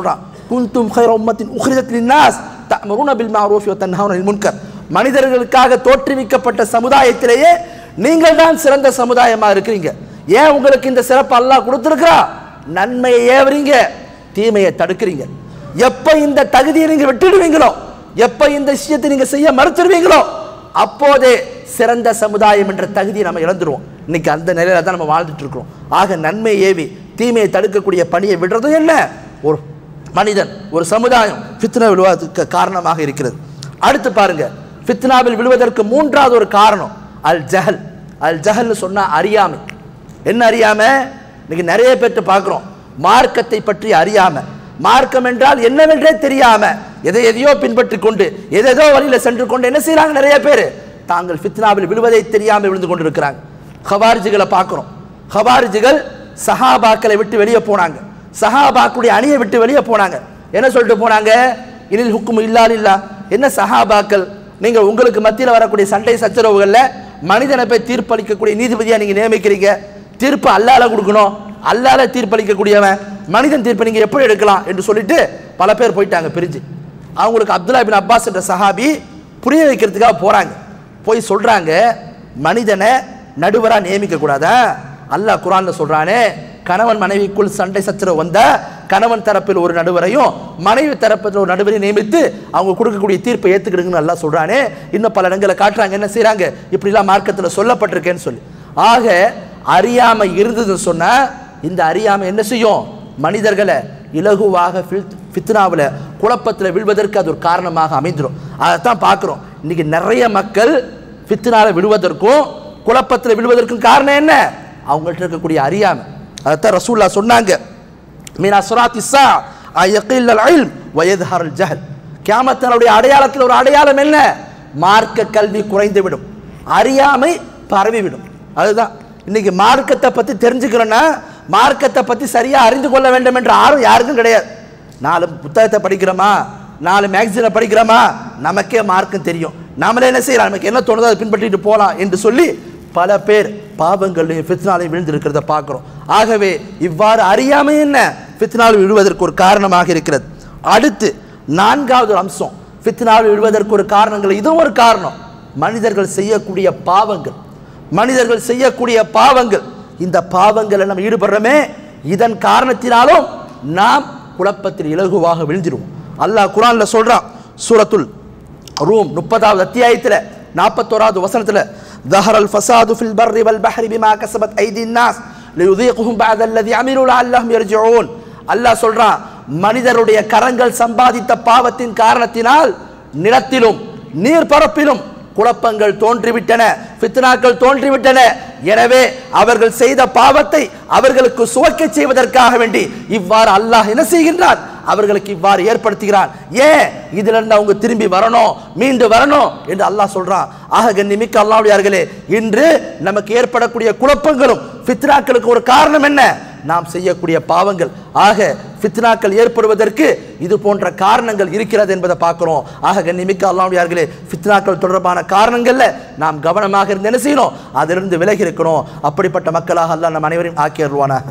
குந்தும் خير உம்மத்தின் உخرجت للناس تأمرون بالمعروف وتنهون عن المنكر மனிதர்களுக்காக தோற்றுவிக்கப்பட்ட சமுதாயத்திலேயே நீங்கள் தான் சிறந்த சமுதாயமா இருக்கிறீங்க ஏன் உங்களுக்கு இந்த சிறப்பு அல்லாஹ் கொடுத்துருக்கிறா நன்மையை ஏவறீங்க தீமையை தடுக்கிறீங்க எப்ப இந்த தகுதியை நீங்க விட்டுடுவீங்களோ எப்ப இந்த விஷயத்தை நீங்க செய்ய மறுத்துடுவீங்களோ அப்போதே சிறந்த சமுதாயம் என்ற தகுதியை நம்ம இழந்துருவோம் இன்னைக்கு அந்த நிலையில தான் நம்ம வாழ்ந்துட்டு இருக்கிறோம் ஆக நன்மை ஏவி தீமையை தடுக்கக்கூடிய பணியை விடுறதும் என்ன ஒரு மனிதன் ஒரு சமுதாயம் ஃபித்னா விழுவதற்கு காரணமாக இருக்கிறது அடுத்து பாருங்க ஃபித்னாவில் விழுவதற்கு மூன்றாவது ஒரு காரணம் அல் ஜஹல் அல் ஜஹல்னு சொன்னா அறியாமை என்ன அறியாம இன்னைக்கு நிறைய பேர்ட்ட பார்க்குறோம் மார்க்கத்தை பற்றி அறியாம மார்க்கம் என்றால் என்னவென்றே தெரியாம எதை எதையோ பின்பற்றி கொண்டு எதேதோ வழியில சென்று கொண்டு என்ன செய்றாங்க நிறைய பேர் தாங்கள் ஃபித்னாவில் விழுவதை தெரியாமல் விழுந்து கொண்டு இருக்கிறாங்க ஹவாரிஜிகளை பார்க்குறோம் ஹவாரிஜிகள் சஹாபாக்களை விட்டு வெளியே போனாங்க சஹாபாக்குடைய அணியை விட்டு வெளியே போனாங்க என்ன சொல்லிட்டு போனாங்க இனில் ஹுக்கும் இல்லால் இல்லா என்ன சஹாபாக்கள் நீங்க உங்களுக்கு மத்தியில் வரக்கூடிய சண்டை சச்சரவுகள்ல மனிதனை போய் தீர்ப்பளிக்கக்கூடிய நீதிபதியா நீங்க நியமிக்கிறீங்க தீர்ப்பு அல்லால கொடுக்கணும் அல்லால தீர்ப்பளிக்கக்கூடியவன் மனிதன் தீர்ப்பை நீங்க எப்படி எடுக்கலாம் என்று சொல்லிட்டு பல பேர் போயிட்டாங்க பிரிஞ்சு அவங்களுக்கு அப்துல்லா பின் அப்பாஸ் என்ற சஹாபி புரிய வைக்கிறதுக்காக போறாங்க போய் சொல்றாங்க மனிதனை நடுவரா நியமிக்க கூடாதா அல்லாஹ் குரான்ல சொல்றானே கணவன் மனைவிக்குள் சண்டை சச்சரவு வந்தா கணவன் தரப்பில் ஒரு நடுவரையும் மனைவி தரப்பில் ஒரு நடுவரையும் நியமித்து அவங்க கொடுக்கக்கூடிய தீர்ப்பை ஏத்துக்கிடுங்கன்னு நல்லா சொல்றானே இன்னும் பல இடங்களை காட்டுறாங்க என்ன செய்றாங்க இப்படிலாம் மார்க்கத்தில் சொல்லப்பட்டிருக்கேன்னு சொல்லி ஆக அறியாமை இருந்ததுன்னு சொன்னா இந்த அறியாமை என்ன செய்யும் மனிதர்களை இலகுவாக ஃபித்னாவில் குழப்பத்தில் விழுவதற்கு அது ஒரு காரணமாக அமைந்துடும் அதைத்தான் பார்க்குறோம் இன்னைக்கு நிறைய மக்கள் ஃபித்னால விழுவதற்கும் குழப்பத்தில் விழுவதற்கும் காரணம் என்ன அவங்கள்ட்ட இருக்கக்கூடிய அறியாமை அதைத்தான் ரசூல்லா சொன்னாங்க மீன் அஸ்ராத் இஸ்ஸா அயக்கில் இல்ம் வயதுஹர் ஜஹல் கியாமத்தினுடைய அடையாளத்தில் ஒரு அடையாளம் என்ன மார்க்க கல்வி குறைந்துவிடும் அறியாமை பரவிவிடும் அதுதான் இன்னைக்கு மார்க்கத்தை பற்றி தெரிஞ்சுக்கிறோன்னா மார்க்கத்தை பற்றி சரியாக அறிந்து கொள்ள வேண்டும் என்ற ஆர்வம் யாருக்கும் கிடையாது நாலு புத்தகத்தை படிக்கிறோமா நாலு மேக்சினை படிக்கிறோமா நமக்கே மார்க்கம் தெரியும் நாமளே என்ன செய்யலாம் நமக்கு என்ன தோணுதோ அதை பின்பற்றிட்டு போகலாம் என்று சொல்லி பல பேர் பாவங்களையும் ஃபித்னாலையும் விழுந்திருக்கிறத பார்க்குறோம் ஆகவே இவ்வாறு அறியாமை என்ன ஃபித்னால் விழுவதற்கு ஒரு காரணமாக இருக்கிறது அடுத்து நான்காவது ஒரு அம்சம் ஃபித்னால் விழுவதற்கு ஒரு காரணங்கள் இதுவும் ஒரு காரணம் மனிதர்கள் செய்யக்கூடிய பாவங்கள் மனிதர்கள் செய்யக்கூடிய பாவங்கள் இந்த பாவங்களை நம்ம ஈடுபடுறோமே இதன் காரணத்தினாலும் நாம் குழப்பத்தில் இலகுவாக விழுந்திருவோம் அல்லாஹ் குரான்ல சொல்றான் சூரத்துல் ரூம் முப்பதாவது அத்தியாயத்தில் நாற்பத்தோராவது வசனத்தில் ظهر الفساد في البر والبحر بما كسبت أيدي الناس ليذيقهم بعد الذي عملوا لعلهم يرجعون அல்லாஹ் சொல்றான் மனிதருடைய கரங்கள் சம்பாதித்த பாவத்தின் காரணத்தினால் நிலத்திலும் நீர்பரப்பிலும் குழப்பங்கள் தோன்றிவிட்டன ஃபித்னாக்கள் தோன்றிவிட்டன எனவே அவர்கள் செய்த பாவத்தை அவர்களுக்கு சுவைக்க செய்வதற்காக வேண்டி இவ்வாறு அல்லாஹ் என்ன செய்கின்றான் அவர்களுக்கு இவ்வாறு ஏற்படுத்துகிறான் ஏன் இதுல இருந்து அவங்க திரும்பி வரணும் மீண்டு வரணும் என்று அல்லாஹ் சொல்றான் ஆக கண்ணிமிக்க அல்லாவுடையார்களே இன்று நமக்கு ஏற்படக்கூடிய குழப்பங்களும் ஃபித்னாக்களுக்கு ஒரு காரணம் என்ன நாம் செய்யக்கூடிய பாவங்கள் ஆக ஃபித்னாக்கள் ஏற்படுவதற்கு இது போன்ற காரணங்கள் இருக்கிறது என்பதை பார்க்கிறோம் ஆக கண்ணிமிக்க அல்லாவுடையார்களே ஃபித்னாக்கள் தொடர்பான காரணங்கள்ல நாம் கவனமாக இருந்து என்ன செய்யணும் அதிலிருந்து விலகி இருக்கணும் அப்படிப்பட்ட மக்களாக அல்லாஹ் நம் அனைவரையும் ஆக்கி அருள்வானாக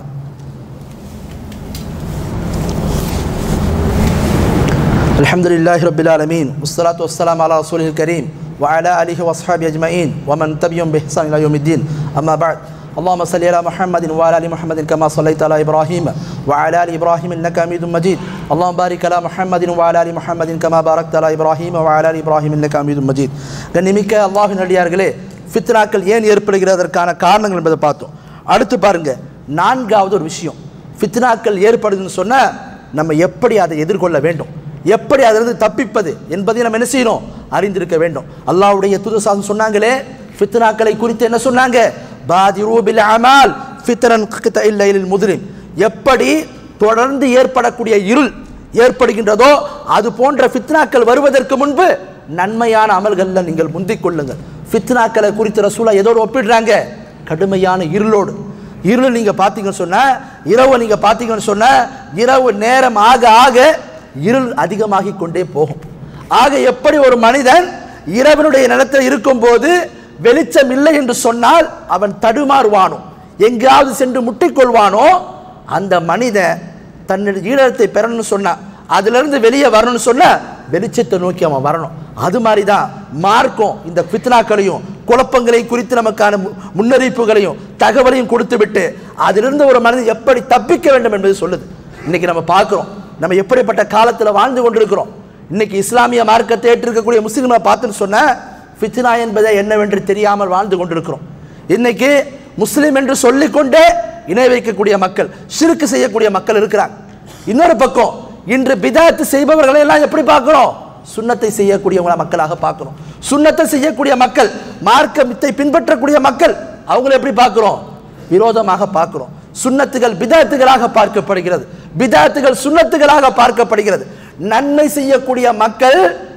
الحمد لله رب العالمين والصلاة والسلام على رسوله الكريم وعلى آله وأصحابه أجمعين ومن تبعهم بإحسان إلى يوم الدين أما بعد اللهم صل على محمد وعلى ال محمد كما صليت على ابراهيم وعلى ال ابراهيم انك حميد مجيد اللهم بارك على محمد وعلى ال محمد كما باركت على ابراهيم وعلى ال ابراهيم انك حميد مجيد கண்ணிமிக்க அல்லாஹ்வின் அடியார்களே ஃபித்னாக்கள் ஏன் ஏற்படுகிறதற்கான காரணங்கள் என்பதை பார்த்தோம் அடுத்து பாருங்க நான்காவது ஒரு விஷயம் ஃபித்னாக்கள் ஏற்படுதுன்னு சொன்னா நம்ம எப்படி அதை எதிர்கொள்ள வேண்டும் எப்படி அதிலிருந்து தப்பிப்பது என்பதை நம்ம என்ன செய்யணும் அறிந்திருக்க வேண்டும் அல்லாஹ்வுடைய தூதசாசம் சொன்னாங்களே ஃபித்னாக்களை குறித்து என்ன சொன்னாங்க பாதிரு பில் அமால் ஃபித்ரன் இல்லையில் முதுலிம் எப்படி தொடர்ந்து ஏற்படக்கூடிய இருள் ஏற்படுகின்றதோ அது போன்ற ஃபித்னாக்கள் வருவதற்கு முன்பு நன்மையான அமல்களில் நீங்கள் முந்திக் கொள்ளுங்கள் ஃபித்னாக்களை குறித்து ரசூலா எதோடு ஒப்பிடுறாங்க கடுமையான இருளோடு இருள் நீங்க பார்த்தீங்கன்னு சொன்னா இரவு நீங்க பார்த்தீங்கன்னு சொன்னா இரவு நேரம் ஆக ஆக இருள் அதிகமாகிக் கொண்டே போகும் ஆக எப்படி ஒரு மனிதன் இரவனுடைய நிலத்தில் இருக்கும்போது வெளிச்சம் இல்லை என்று சொன்னால் அவன் தடுமாறுவானோ எங்கேயாவது சென்று முட்டிக்கொள்வானோ அந்த மனிதன் தன்னுடைய ஈழத்தை பெறணும்னு சொன்னா அதிலிருந்து வெளியே வரணும்னு சொன்னா வெளிச்சத்தை நோக்கி அவன் வரணும் அது மாதிரி தான் மார்க்கம் இந்த ஃபித்னாக்களையும் குழப்பங்களையும் குறித்து நமக்கான மு- முன்னறிவிப்புகளையும் தகவலையும் கொடுத்து விட்டு அதிலிருந்து ஒரு மனிதன் எப்படி தப்பிக்க வேண்டும் என்பது சொல்லுது இன்னைக்கு நம்ம பார்க்கிறோம் நம்ம எப்படிப்பட்ட காலத்தில் வாழ்ந்து கொண்டிருக்கிறோம் இன்னைக்கு இஸ்லாமிய மார்க்கத்தை ஏற்றிருக்கக்கூடிய முஸ்லிம்களை பார்த்துன்னு சொன்னா ஃபித்னா என்பதை என்னவென்று தெரியாமல் வாழ்ந்து கொண்டிருக்கிறோம் இன்னைக்கு முஸ்லிம் என்று சொல்லிக்கொண்டே இணை வைக்கக்கூடிய மக்கள் ஷிருக்கு செய்யக்கூடிய மக்கள் இருக்கிறாங்க இன்னொரு பக்கம் இன்று பிதாத்து செய்பவர்களை எல்லாம் எப்படி பார்க்கிறோம் சுண்ணத்தை செய்யக்கூடியவங்கள மக்களாக பார்க்கிறோம் சுண்ணத்தை செய்யக்கூடிய மக்கள் மார்க்கத்தை பின்பற்றக்கூடிய மக்கள் அவங்களை எப்படி பார்க்கிறோம் விரோதமாக பார்க்கிறோம் சுன்னத்துகள் பிதாத்துகளாக பார்க்கப்படுகிறது பிதாத்துகள் சுன்னத்துகளாக பார்க்கப்படுகிறது நன்மை செய்யக்கூடிய மக்கள்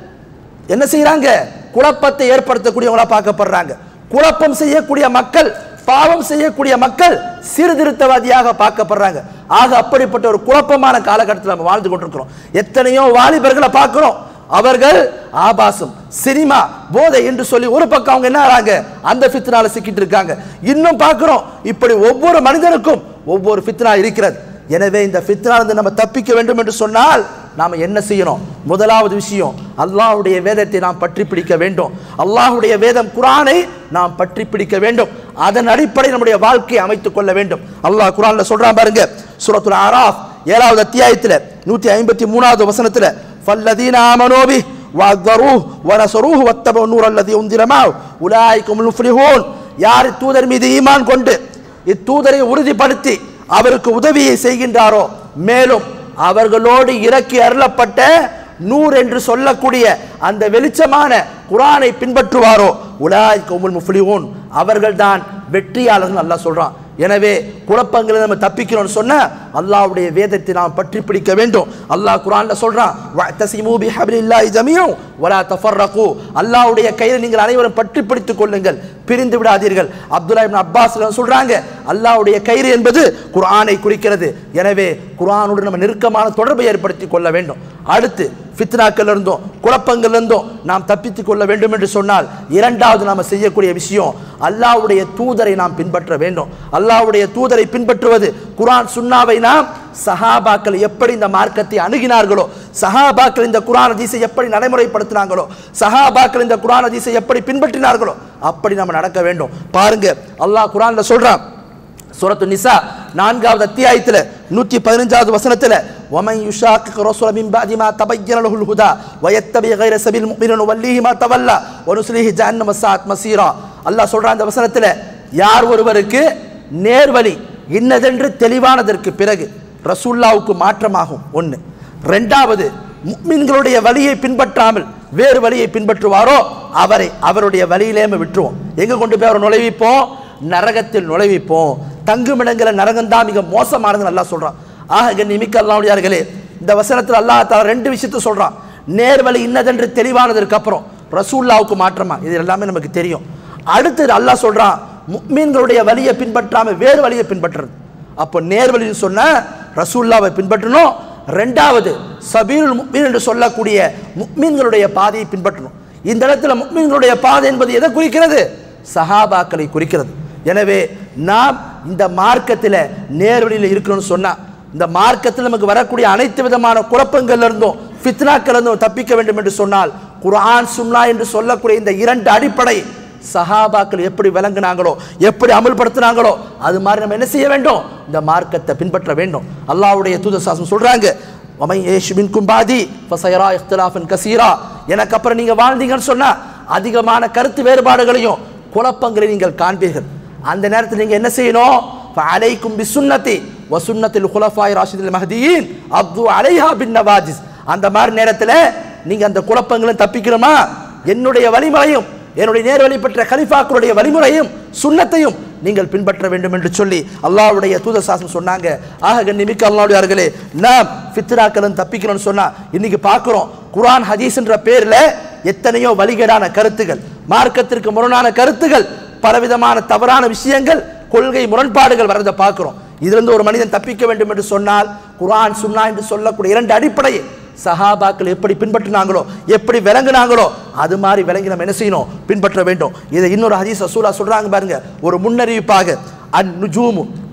என்ன செய்யறாங்க குழப்பத்தை ஏற்படுத்தக்கூடியவங்களா பார்க்கப்படுறாங்க குழப்பம் செய்யக்கூடிய மக்கள் பாவம் செய்யக்கூடிய மக்கள் சீர்திருத்தவாதியாக பார்க்கப்படுறாங்க ஆக அப்படிப்பட்ட ஒரு குழப்பமான காலகட்டத்தில் நம்ம வாழ்ந்து கொண்டிருக்கிறோம் எத்தனையோ வாலிபர்களை பார்க்கிறோம் அவர்கள் ஆபாசம் சினிமா போதை என்று சொல்லி ஒரு பக்கம் அவங்க என்ன ஆறாங்க அந்த ஃபித்னால சிக்கிட்டு இருக்காங்க இன்னும் பார்க்கிறோம் இப்படி ஒவ்வொரு மனிதனுக்கும் ஒவ்வொரு ஃபித்னா இருக்கிறது எனவே இந்த ஃபித்னாலிருந்து நம்ம தப்பிக்க வேண்டும் என்று சொன்னால் நாம் என்ன செய்யணும் முதலாவது விஷயம் அல்லாஹ்வுடைய வேதத்தை நாம் பற்றி பிடிக்க வேண்டும் அல்லாஹ்வுடைய வேதம் குரானை நாம் பற்றி பிடிக்க வேண்டும் அதன் அடிப்படையில் நம்முடைய வாழ்க்கையை அமைத்துக் கொள்ள வேண்டும் அல்லாஹ் குரான்ல சொல்றான் பாருங்க சூரத்துல் ஆராஃப் ஏழாவது அத்தியாயத்தில் நூற்றி ஐம்பத்தி மூணாவது வசனத்தில் فالذين آمنوا به وعذروه ونصروه واتبعوا النور الذي أنزل معه أولئك هم المفلحون யார் தூதர் மீது ஈமான் கொண்டு இத்தூதரை உறுதிப்படுத்தி அவருக்கு உதவியை செய்கின்றாரோ மேலும் அவர்களோடு இறக்கி அருளப்பட்ட நூர் என்று சொல்லக்கூடிய அந்த வெளிச்சமான குரானை பின்பற்றுவாரோ உலாய் கவுமுல் முஃப்லிஹூன் அவர்கள்தான் வெற்றியாளர்கள் அல்லாஹ் சொல்றான் எனவே குழப்பங்களை நம்ம தப்பிக்கிறோம்னு சொன்னா அல்லாஹ்வுடைய வேதத்தை நாம் பற்றி பிடிக்க வேண்டும் அல்லாஹ் குரான்ல சொல்றான் வஅத்தஸிமு பிஹப்லில்லாஹி ஜமீஅன் வலா தஃபர்ரகு அல்லாஹ்வுடைய கையில் நீங்கள் அனைவரும் பற்றி பிடித்துக் கொள்ளுங்கள் பிரிந்து விடாதீர்கள் அப்துல்லா இப்னு அப்பாஸ் சொல்றாங்க அல்லாஹ்வுடைய கயிறு என்பது குர்ஆனை குறிக்கிறது எனவே குர்ஆனோடு நம்ம நெருக்கமான தொடர்பை ஏற்படுத்திக் கொள்ள வேண்டும் அடுத்து ஃபித்னாக்கள் இருந்தோம் குழப்பங்கள் இருந்தோம் நாம் தப்பித்துக் கொள்ள வேண்டும் என்று சொன்னால் இரண்டாவது நாம் செய்யக்கூடிய விஷயம் அல்லாஹ்வுடைய தூதரை நாம் பின்பற்ற வேண்டும் அல்லாஹ்வுடைய தூதரை பின்பற்றுவது குர்ஆன் சுன்னாவை நாம் சஹாபாக்கள் எப்படி இந்த மார்க்கத்தை அணுகினார்களோ சஹாபாக்கள் இந்த குர்ஆன் ஹதீஸை எப்படி நடைமுறைப்படுத்தினாங்களோ சஹாபாக்கள் இந்த குர்ஆன் ஹதீஸை எப்படி பின்பற்றினார்களோ அப்படி நம்ம நடக்க வேண்டும் பாருங்க அல்லாஹ் குர்ஆன்ல சொல்றான் சூரத்து நிசா நான்காவது அத்தியாயத்தில் நூற்றி பதினஞ்சாவது வசனத்தில் ومن يشاقق الرسول من بعد ما تبين له الهدى ويتبع غير سبيل المؤمنين نوليه ما تولى ونصليه جهنم وساءت مصيرا அல்லாஹ் சொல்றான் அந்த வசனத்தில் யார் ஒருவருக்கு நேர்வழி இன்னதென்று தெளிவானதற்கு பிறகு ரசூல்லாவுக்கு மாற்றமாகும் ஒன்று ரெண்டாவது முக்மின்களுடைய வழியை பின்பற்றாமல் வேறு வழியை பின்பற்றுவாரோ அவரை அவருடைய வழியிலேயே விட்டுருவோம் எங்க கொண்டு போய் அவரை நுழைவிப்போம் நரகத்தில் நுழைவிப்போம் தங்குமிடங்கிற நரகம் தான் மிக மோசமானது நல்லா சொல்றான் ஆக கண்ணிமிக்க அல்லாவுடையார்களே இந்த வசனத்தில் அல்லாஹ் தஆலா ரெண்டு விஷயத்தை சொல்றான் நேர்வழி இன்னதென்று தெளிவானதற்கு அப்புறம் ரசூல்லாவுக்கு மாற்றமா இது எல்லாமே நமக்கு தெரியும் அடுத்தது அல்லாஹ் சொல்றான் முக்மீன்களுடைய வழியை பின்பற்றாம வேறு வழியை பின்பற்றுறது அப்போ நேர்வழின்னு சொன்னா ரசூல்லாவை பின்பற்றணும் ரெண்டாவது சபீருல் முக்மீன் என்று சொல்லக்கூடிய முக்மீன்களுடைய பாதையை பின்பற்றணும் இந்த இடத்துல முக்மீன்களுடைய பாதை என்பது எதை குறிக்கிறது சஹாபாக்களை குறிக்கிறது எனவே நாம் இந்த மார்க்கத்தில் நேர்வழியில் இருக்கணும்னு சொன்னா இந்த மார்க்கத்தில் நமக்கு வரக்கூடிய அனைத்து விதமான குழப்பங்கள்ல இருந்தும் ஃபித்னாக்கள் இருந்தும் தப்பிக்க வேண்டும் என்று சொன்னால் குர்ஆன் சுன்னா என்று சொல்லக்கூடிய இந்த இரண்டு அடிப்படை சஹாபாக்கள் எப்படி விளங்குனாங்களோ எப்படி அமல்படுத்தினாங்களோ அது மாதிரி நம்ம என்ன செய்ய வேண்டும் இந்த மார்க்கத்தை பின்பற்ற வேண்டும் அல்லாஹ்வுடைய தூத சாசனம் சொல்றாங்க வமை ஏஷு மின்கும் பாதி ஃபசயரா இஃப்திலாஃபன் கசீரா எனக்கு அப்புறம் நீங்க வாழ்ந்தீங்கன்னு சொன்னா அதிகமான கருத்து வேறுபாடுகளையும் குழப்பங்களை நீங்கள் காண்பீர்கள் அந்த நேரத்தில் நீங்க என்ன செய்யணும் அலைக்கும் பி சுன்னத்தி வ சுன்னத்தில் குலஃபாய் ராஷிதில் மஹதியின் அப்து அலைஹா பின் நவாஜிஸ் அந்த மாதிரி நேரத்தில் நீங்க அந்த குழப்பங்களும் தப்பிக்கணுமா என்னுடைய வழிமுறையும் என்னுடைய நேர்வழி பெற்ற கலிஃபாக்களுடைய வழிமுறையும் சுன்னத்தையும் நீங்கள் பின்பற்ற வேண்டும் என்று சொல்லி அல்லாஹ்வுடைய தூத சாசனம் சொன்னாங்க ஆக கண்ணிமிக்க அல்லாவுடையார்களே நாம் ஃபித்ராக்களும் தப்பிக்கணும்னு சொன்னா இன்னைக்கு பார்க்கிறோம் குர்ஆன் ஹதீஸ்ன்ற பேர்ல எத்தனையோ வழிகேடான கருத்துகள் மார்க்கத்திற்கு முரணான கருத்துகள் பலவிதமான தவறான விஷயங்கள் கொள்கை முரண்பாடுகள் வரதை பார்க்கிறோம் இதிலிருந்து ஒரு மனிதன் தப்பிக்க வேண்டும் என்று சொன்னால் குர்ஆன் சுன்னா என்று சொல்லக்கூடிய இரண்டு அடிப்படையை சஹாபாக்கள் எப்படி பின்பற்றினாங்களோ எப்படி விளங்குனாங்களோ அது மாதிரி விளங்கி நம்ம என்ன செய்யணும் பின்பற்ற வேண்டும் இதை இன்னொரு ஹதீஸ் ரசூலா சொல்றாங்க பாருங்க ஒரு முன்னறிவிப்பாக அன் நுஜூமு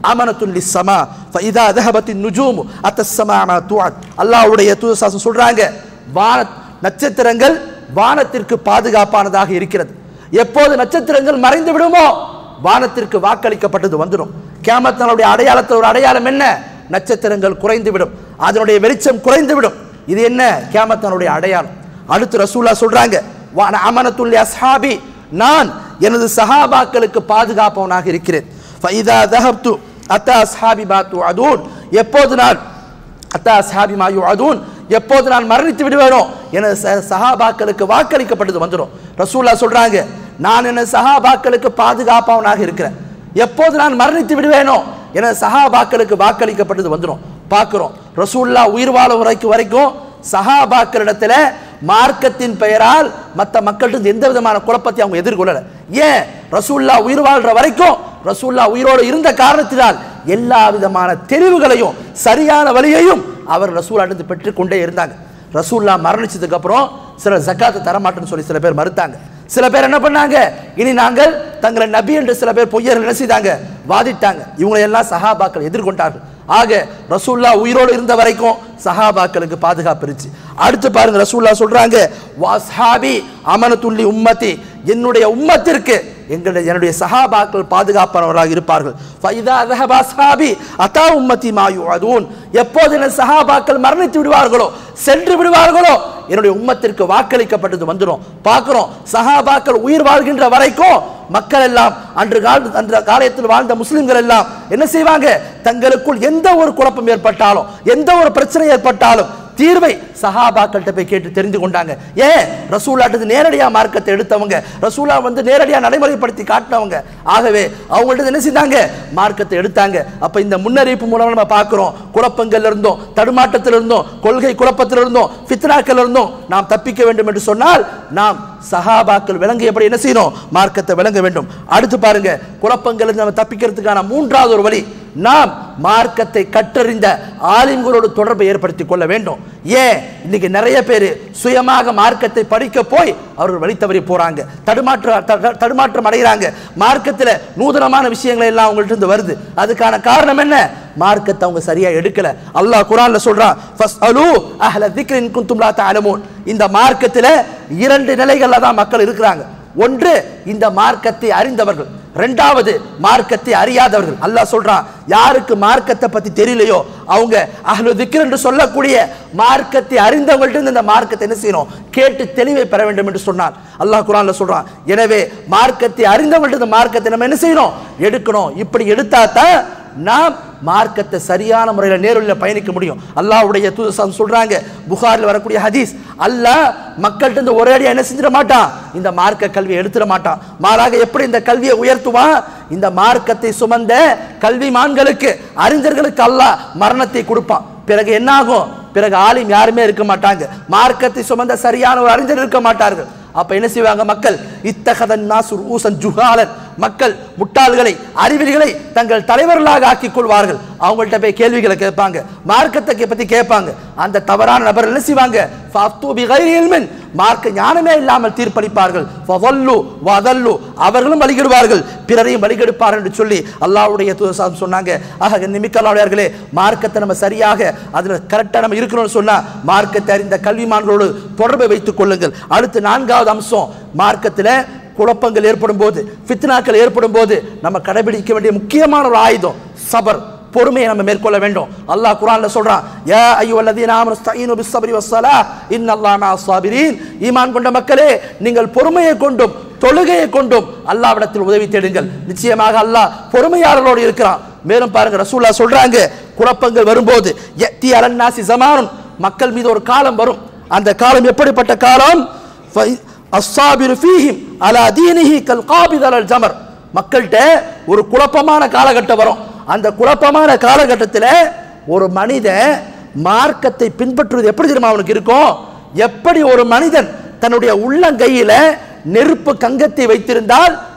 அமனத்துன் லிஸ்ஸமா ஃபஇதா தஹபத்தின் நுஜூமு அத்தஸ்ஸமா மா துஅத் அல்லாஹ்வுடைய தூதர் சொல்றாங்க வான நட்சத்திரங்கள் வானத்திற்கு பாதுகாப்பானதாக இருக்கிறது எப்போது நட்சத்திரங்கள் மறைந்து விடுமோ வானத்திற்கு வாக்களிக்கப்பட்டது வந்துடும் கியாமத்தினுடைய அடையாளத்தில் ஒரு அடையாளம் என்ன நட்சத்திரங்கள் குறைந்து விடும் அதனுடைய வெளிச்சம் குறைந்து விடும் இது என்ன கியாமத்தினுடைய அடையாளம் அடுத்து ரசூல்லா சொல்றாங்க வான அமனத்துல் அஸ்ஹாபி நான் எனது சஹாபாக்களுக்கு பாதுகாப்பவனாக இருக்கிறேன் ஃபைதா தஹப்து அத்தா அஸ்ஹாபி பாத்து அதூன் எப்போது நான் அத்தா அஸ்ஹாபி மாயு அதூன் எப்போது நான் மரணித்து விடுவேனோ எனது ச- சஹாபாக்களுக்கு வாக்களிக்கப்பட்டது வந்துடும் ரசூல்லா சொல்றாங்க நான் எனது சஹாபாக்களுக்கு பாதுகாப்பவனாக இருக்கிறேன் எப்போது நான் மரணித்து விடுவேனோ எனது சஹாபாக்களுக்கு வாக்களிக்கப்பட்டது வந்துடும் பார்க்கிறோம் ரசூல்லா உயிர் வாழும் வரைக்கும் வரைக்கும் சஹாபாக்களிடத்துல மார்க்கத்தின் பெயரால் மற்ற மக்கள்கிட்ட எந்த விதமான குழப்பத்தை அவங்க எதிர்கொள்ளல ஏன் ரசூல்லா உயிர் வாழ்ற வரைக்கும் ரசூல்லா உயிரோடு இருந்த காரணத்தினால் எல்லா விதமான தெளிவுகளையும் சரியான வழியையும் அவர் ரசூலாட்டிருந்து பெற்றுக்கொண்டே இருந்தாங்க ரசூல்லா மரணிச்சதுக்கு அப்புறம் சில ஜக்காத்தை தரமாட்டேன்னு சொல்லி சில பேர் மறுத்தாங்க சில பேர் என்ன பண்ணாங்க இனி நாங்கள் தங்களை நபி என்று சில பேர் பொய்யர் என்ன செய்தாங்க வாதிட்டாங்க இவங்களை எல்லாம் சஹாபாக்கள் எதிர்கொண்டார்கள் ஆக ரசூல்லா உயிரோடு இருந்த வரைக்கும் சஹாபாக்களுக்கு பாதுகாப்பு இருந்துச்சு அடுத்து பாருங்க ரசூல்லா சொல்றாங்க வாஸ்ஹாபி அமனத்துள்ளி உம்மத்தி என்னுடைய உம்மத்திற்கு எங்களுடைய என்னுடைய சஹாபாக்கள் பாதுகாப்பானவர்களாக இருப்பார்கள் ஃபைதா ذهب அஸ்ஹாபி அத்தா உம்மத்தி மா யுஅதூன் எப்போது என் சஹாபாக்கள் மரணித்து விடுவார்களோ சென்று விடுவார்களோ என்னுடைய உம்மத்திற்கு வாக்களிக்கப்பட்டது வந்துடும் பார்க்கிறோம் சஹாபாக்கள் உயிர் வாழ்கின்ற வரைக்கும் மக்கள் எல்லாம் அன்று கால அன்ற காலத்தில் வாழ்ந்த முஸ்லிம்கள் எல்லாம் என்ன செய்வாங்க தங்களுக்குள் எந்த ஒரு குழப்பம் ஏற்பட்டாலும் எந்த ஒரு பிரச்சனை ஏற்பட்டாலும் தீர்வை சஹாபாக்கள்கிட்ட போய் கேட்டு தெரிந்து கொண்டாங்க ஏன் ரசூலாட்டு நேரடியா மார்க்கத்தை எடுத்தவங்க ரசூலா வந்து நேரடியா நடைமுறைப்படுத்தி காட்டினவங்க ஆகவே அவங்கள்ட்ட என்ன செஞ்சாங்க மார்க்கத்தை எடுத்தாங்க அப்ப இந்த முன்னறிவிப்பு மூலம் நம்ம பார்க்கிறோம் குழப்பங்கள்ல இருந்தோம் தடுமாட்டத்தில் இருந்தோம் கொள்கை குழப்பத்தில் இருந்தோம் ஃபித்னாக்கள் இருந்தோம் நாம் தப்பிக்க வேண்டும் என்று சொன்னால் நாம் சஹாபாக்கள் விளங்கியபடி என்ன செய்யணும் மார்க்கத்தை விளங்க வேண்டும் அடுத்து பாருங்க குழப்பங்கள் நம்ம தப்பிக்கிறதுக்கான மூன்றாவது ஒரு வழி நாம் மார்க்கத்தை கற்றறிந்த ஆலிம்களோடு தொடர்பை ஏற்படுத்திக் கொள்ள வேண்டும் ஏன் இன்னைக்கு நிறைய பேர் சுயமாக மார்க்கத்தை படிக்க போய் அவர்கள் வழி தவறி போறாங்க தடுமாற்ற த- தடுமாற்றம் அடைகிறாங்க மார்க்கத்தில் நூதனமான விஷயங்கள் எல்லாம் அவங்கள்ட்ட இருந்து வருது அதுக்கான காரணம் என்ன மார்க்கத்தை அவங்க சரியா எடுக்கல அல்லாஹ் குரான்ல சொல்றான் ஃபஸ்அலு அஹ்ல திக்ரின் குன்தும் லா தஅலமூன் இந்த மார்க்கத்துல இரண்டு நிலைகள்ல தான் மக்கள் இருக்கிறாங்க ஒன்று இந்த மார்க்கத்தை அறிந்தவர்கள் ரெண்டாவது மார்க்கத்தை அறியாதவர்கள் அல்லாஹ் சொல்றான் யாருக்கு மார்க்கத்தை பத்தி தெரியலையோ அவங்க அஹ்லு திக்ர் என்று சொல்லக்கூடிய மார்க்கத்தை அறிந்தவங்கள்ட்ட இருந்து இந்த மார்க்கத்தை என்ன செய்யணும் கேட்டு தெளிவை பெற வேண்டும் என்று சொன்னான் அல்லாஹ் குரான்ல சொல்றான் எனவே மார்க்கத்தை அறிந்தவங்கள்ட்ட இந்த மார்க்கத்தை நம்ம என்ன செய்யணும் எடுக்கணும் இப்படி எடுத்தா தான் நாம் மார்க்கத்தை சரியான முறையில் நேரில் பயணிக்க முடியும் அல்லாஹ்வுடைய தூதர் சொல்றாங்க புகாரில் வரக்கூடிய ஹதீஸ் அல்லாஹ் மக்கள்கிட்ட இருந்து ஒரே அடியா என்ன செஞ்சிட மாட்டான் இந்த மார்க்க கல்வியை எடுத்துட மாட்டான் மாறாக எப்படி இந்த கல்வியை உயர்த்துவான் இந்த மார்க்கத்தை சுமந்த கல்விமான்களுக்கு அறிஞர்களுக்கு அல்லாஹ் மரணத்தை கொடுப்பான் பிறகு என்ன ஆகும் பிறகு ஆலிம் யாருமே இருக்க மாட்டாங்க மார்க்கத்தை சுமந்த சரியான ஒரு அறிஞர் இருக்க மாட்டார்கள் அப்ப என்ன செய்வாங்க மக்கள் இத்தகதன் நாசுர் ஊசன் ஜுகாலன் மக்கள் முட்டாள்களை அறிவிலிகளை தங்கள் தலைவர்களாக ஆக்கிக் கொள்வார்கள் அவங்கள்ட்ட போய் கேள்விகளை கேட்பாங்க மார்க்கத்தை பத்தி கேட்பாங்க அந்த தவறான நபர் என்ன செய்வாங்க ஃபஅஃப்து பிகைரி இல்மின். மார்க்க ஞானமே இல்லாமல் தீர்ப்பளிப்பார்கள் ஃபவல்லு வதல்லு அவர்களும் வழிகெடுவார்கள் பிறரையும் வழிகெடுப்பார்கள் என்று சொல்லி அல்லாஹ்வுடைய தூதர் சொன்னாங்க ஆக நிமிக்கலாளர்களே மார்க்கத்தை நம்ம சரியாக அதுல கரெக்டாக நம்ம இருக்கணும்னு சொன்னா மார்க்கத்தை அறிந்த கல்விமான்களோடு தொடர்பை வைத்துக் கொள்ளுங்கள் அடுத்து நான்காவது அம்சம் மார்க்கத்தில் குழப்பங்கள் ஏற்படும் போது ஃபித்னாக்கள் ஏற்படும் போது நம்ம கடைபிடிக்க வேண்டிய முக்கியமான ஒரு ஆயுதம் சபர் பொறுமையை நம்ம மேற்கொள்ள வேண்டும் அல்லாஹ் குர்ஆன்ல சொல்றான் யா அய்யுஹல்லதீன ஆமனு ஸ்தஈனு பிஸ்ஸப்ரி வஸ்ஸலா இன்னல்லாஹ மஅஸ் ஸாபிரீன் ஈமான் கொண்ட மக்களே நீங்கள் பொறுமையை கொண்டும் தொழுகையை கொண்டும் அல்லாஹ்விடத்தில் உதவி தேடுங்கள் நிச்சயமாக அல்லாஹ் பொறுமையாளர்களோடு இருக்கிறான் மேலும் பாருங்க ரசூலுல்லாஹ் சொல்றாங்க குழப்பங்கள் வரும்போது யத்தி அலன்னாசி ஜமானுன் மக்கள் மீது ஒரு காலம் வரும் அந்த காலம் எப்படிப்பட்ட காலம் ஃபை- அஸ்ஸாபிரு ஃபீஹிம் அலா தீனிஹி கல் காபித் அலல் ஜமர் மக்கள்கிட்ட ஒரு குழப்பமான காலகட்டம் வரும் அந்த குழப்பமான காலகட்டத்தில் ஒரு மனிதன் மார்க்கத்தை பின்பற்றுவது எப்படி தெரியுமா அவனுக்கு இருக்கும் எப்படி ஒரு மனிதன் தன்னுடைய உள்ளங்கையில நெருப்பு கங்கத்தை வைத்திருந்தால்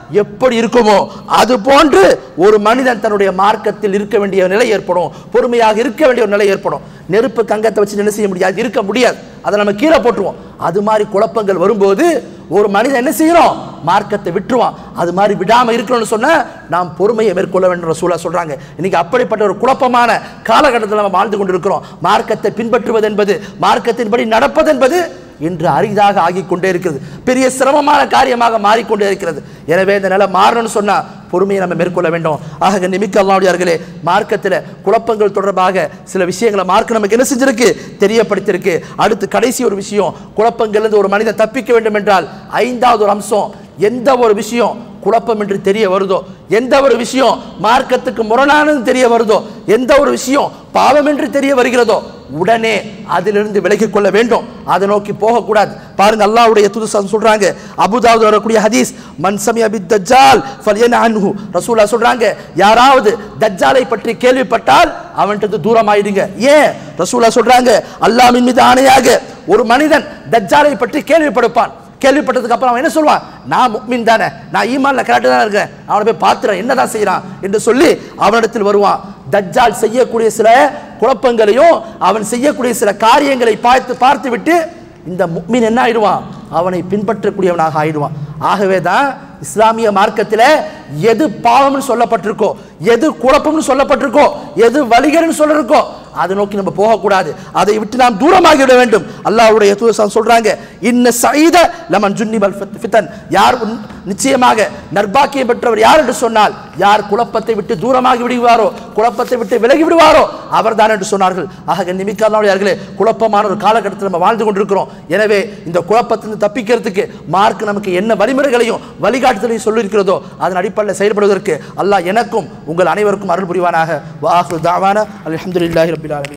எப்படி இருக்குமோ அது போன்று ஒரு மனிதன் தன்னுடைய மார்க்கத்தில் இருக்க வேண்டிய நிலை ஏற்படும் பொறுமையாக இருக்க வேண்டிய ஒரு நிலை ஏற்படும் நெருப்பு கங்கத்தை வச்சு என்ன செய்ய முடியாது இருக்க முடியாது அதை நம்ம கீழே போட்டுருவோம் அது மாதிரி குழப்பங்கள் வரும்போது ஒரு மனிதன் என்ன செய்யணும் மார்க்கத்தை விட்டுருவான் அது மாதிரி விடாம இருக்கணும்னு சொன்னா நாம் பொறுமையை மேற்கொள்ள வேண்டும் சூழல் சொல்றாங்க இன்னைக்கு அப்படிப்பட்ட ஒரு குழப்பமான காலகட்டத்தில் நம்ம வாழ்ந்து கொண்டிருக்கிறோம் மார்க்கத்தை பின்பற்றுவது என்பது மார்க்கத்தின்படி நடப்பது என்பது இன்று அரிதாக ஆகிக் கொண்டே இருக்கிறது பெரிய சிரமமான காரியமாக மாறிக்கொண்டே இருக்கிறது எனவே இந்த நிலை மாறணும்னு சொன்னா பொறுமையை நம்ம மேற்கொள்ள வேண்டும் ஆக நிமிக்க அல்லாவுடையார்களே மார்க்கத்தில் குழப்பங்கள் தொடர்பாக சில விஷயங்களை மார்க்க நமக்கு என்ன செஞ்சிருக்கு தெரியப்படுத்தியிருக்கு அடுத்து கடைசி ஒரு விஷயம் குழப்பங்கள்லேருந்து ஒரு மனிதன் தப்பிக்க வேண்டும் என்றால் ஐந்தாவது ஒரு அம்சம் எந்த ஒரு விஷயம் குழப்பம் என்று தெரிய வருதோ எந்த ஒரு விஷயம் மார்க்கத்துக்கு முரணானது தெரிய வருதோ எந்த ஒரு விஷயம் பாவம் என்று தெரிய வருகிறதோ உடனே அதிலிருந்து விலகிக் கொள்ள வேண்டும் அதை நோக்கி போகக்கூடாது பாருங்க அல்லாஹ்வுடைய தூது சொல்றாங்க அபுதாவுது வரக்கூடிய ஹதீஸ் மன் சமிய பித் தஜ்ஜால் ஃபல்யன அன்ஹு ரசூலா சொல்றாங்க யாராவது தஜ்ஜாலை பற்றி கேள்விப்பட்டால் அவன்கிட்ட தூரமாயிடுங்க ஏன் ரசூலா சொல்றாங்க அல்லாஹ்வின் மீது ஆணையாக ஒரு மனிதன் தஜ்ஜாலை பற்றி கேள்விப்படுப்பான் கேள்விப்பட்டதுக்கு அப்புறம் அவன் என்ன சொல்லுவான் நான் முக்மின் தானே நான் ஈமான்ல கரெக்டாக தான் இருக்கேன் அவனை போய் பார்த்துறேன் என்னதான் செய்யறான் என்று சொல்லி அவனிடத்தில் வருவான் தஜ்ஜால் செய்யக்கூடிய சில குழப்பங்களையும் அவன் செய்யக்கூடிய சில காரியங்களை பார்த்து பார்த்து விட்டு இந்த முக்மின் என்ன ஆயிடுவான் அவனை பின்பற்றக்கூடியவனாக ஆயிடுவான் ஆகவே தான் இஸ்லாமிய மார்க்கத்தில் எது பாவம்னு சொல்லப்பட்டிருக்கோ எது குழப்பம்னு சொல்லப்பட்டிருக்கோ எது வலிகர்னு சொல்லிருக்கோ அதை நோக்கி நம்ம போகக்கூடாது அதை விட்டு நாம் தூரமாகி விட வேண்டும் அல்லாஹ்வுடைய தூதர் சொல்றாங்க இன்ன சைத லமன் ஜுன்னிபல் ஃபித்- ஃபித்தன் யார் உன்- நிச்சயமாக நர்பாக்கியம் பெற்றவர் யார் என்று சொன்னால் யார் குழப்பத்தை விட்டு தூரமாகி விடுவாரோ குழப்பத்தை விட்டு விலகி விடுவாரோ அவர்தான் என்று சொன்னார்கள் ஆக நிமிக்காதவர்களே குழப்பமான ஒரு காலகட்டத்தில் நம்ம வாழ்ந்து கொண்டிருக்கிறோம் எனவே இந்த குழப்பத்திலிருந்து தப்பிக்கிறதுக்கு மார்க் நமக்கு என்ன வழிமுறைகளையும் வழிகாட்டுதலையும் சொல்லியிருக்கிறதோ அதன் அடிப்படையில் செயல்படுவதற்கு அல்லாஹ் எனக்கும் உங்கள் அனைவருக்கும் அருள் புரிவானாக வாஹு தாவான அல்ஹம்துலில்லாஹி ரபில் ஆலமீன்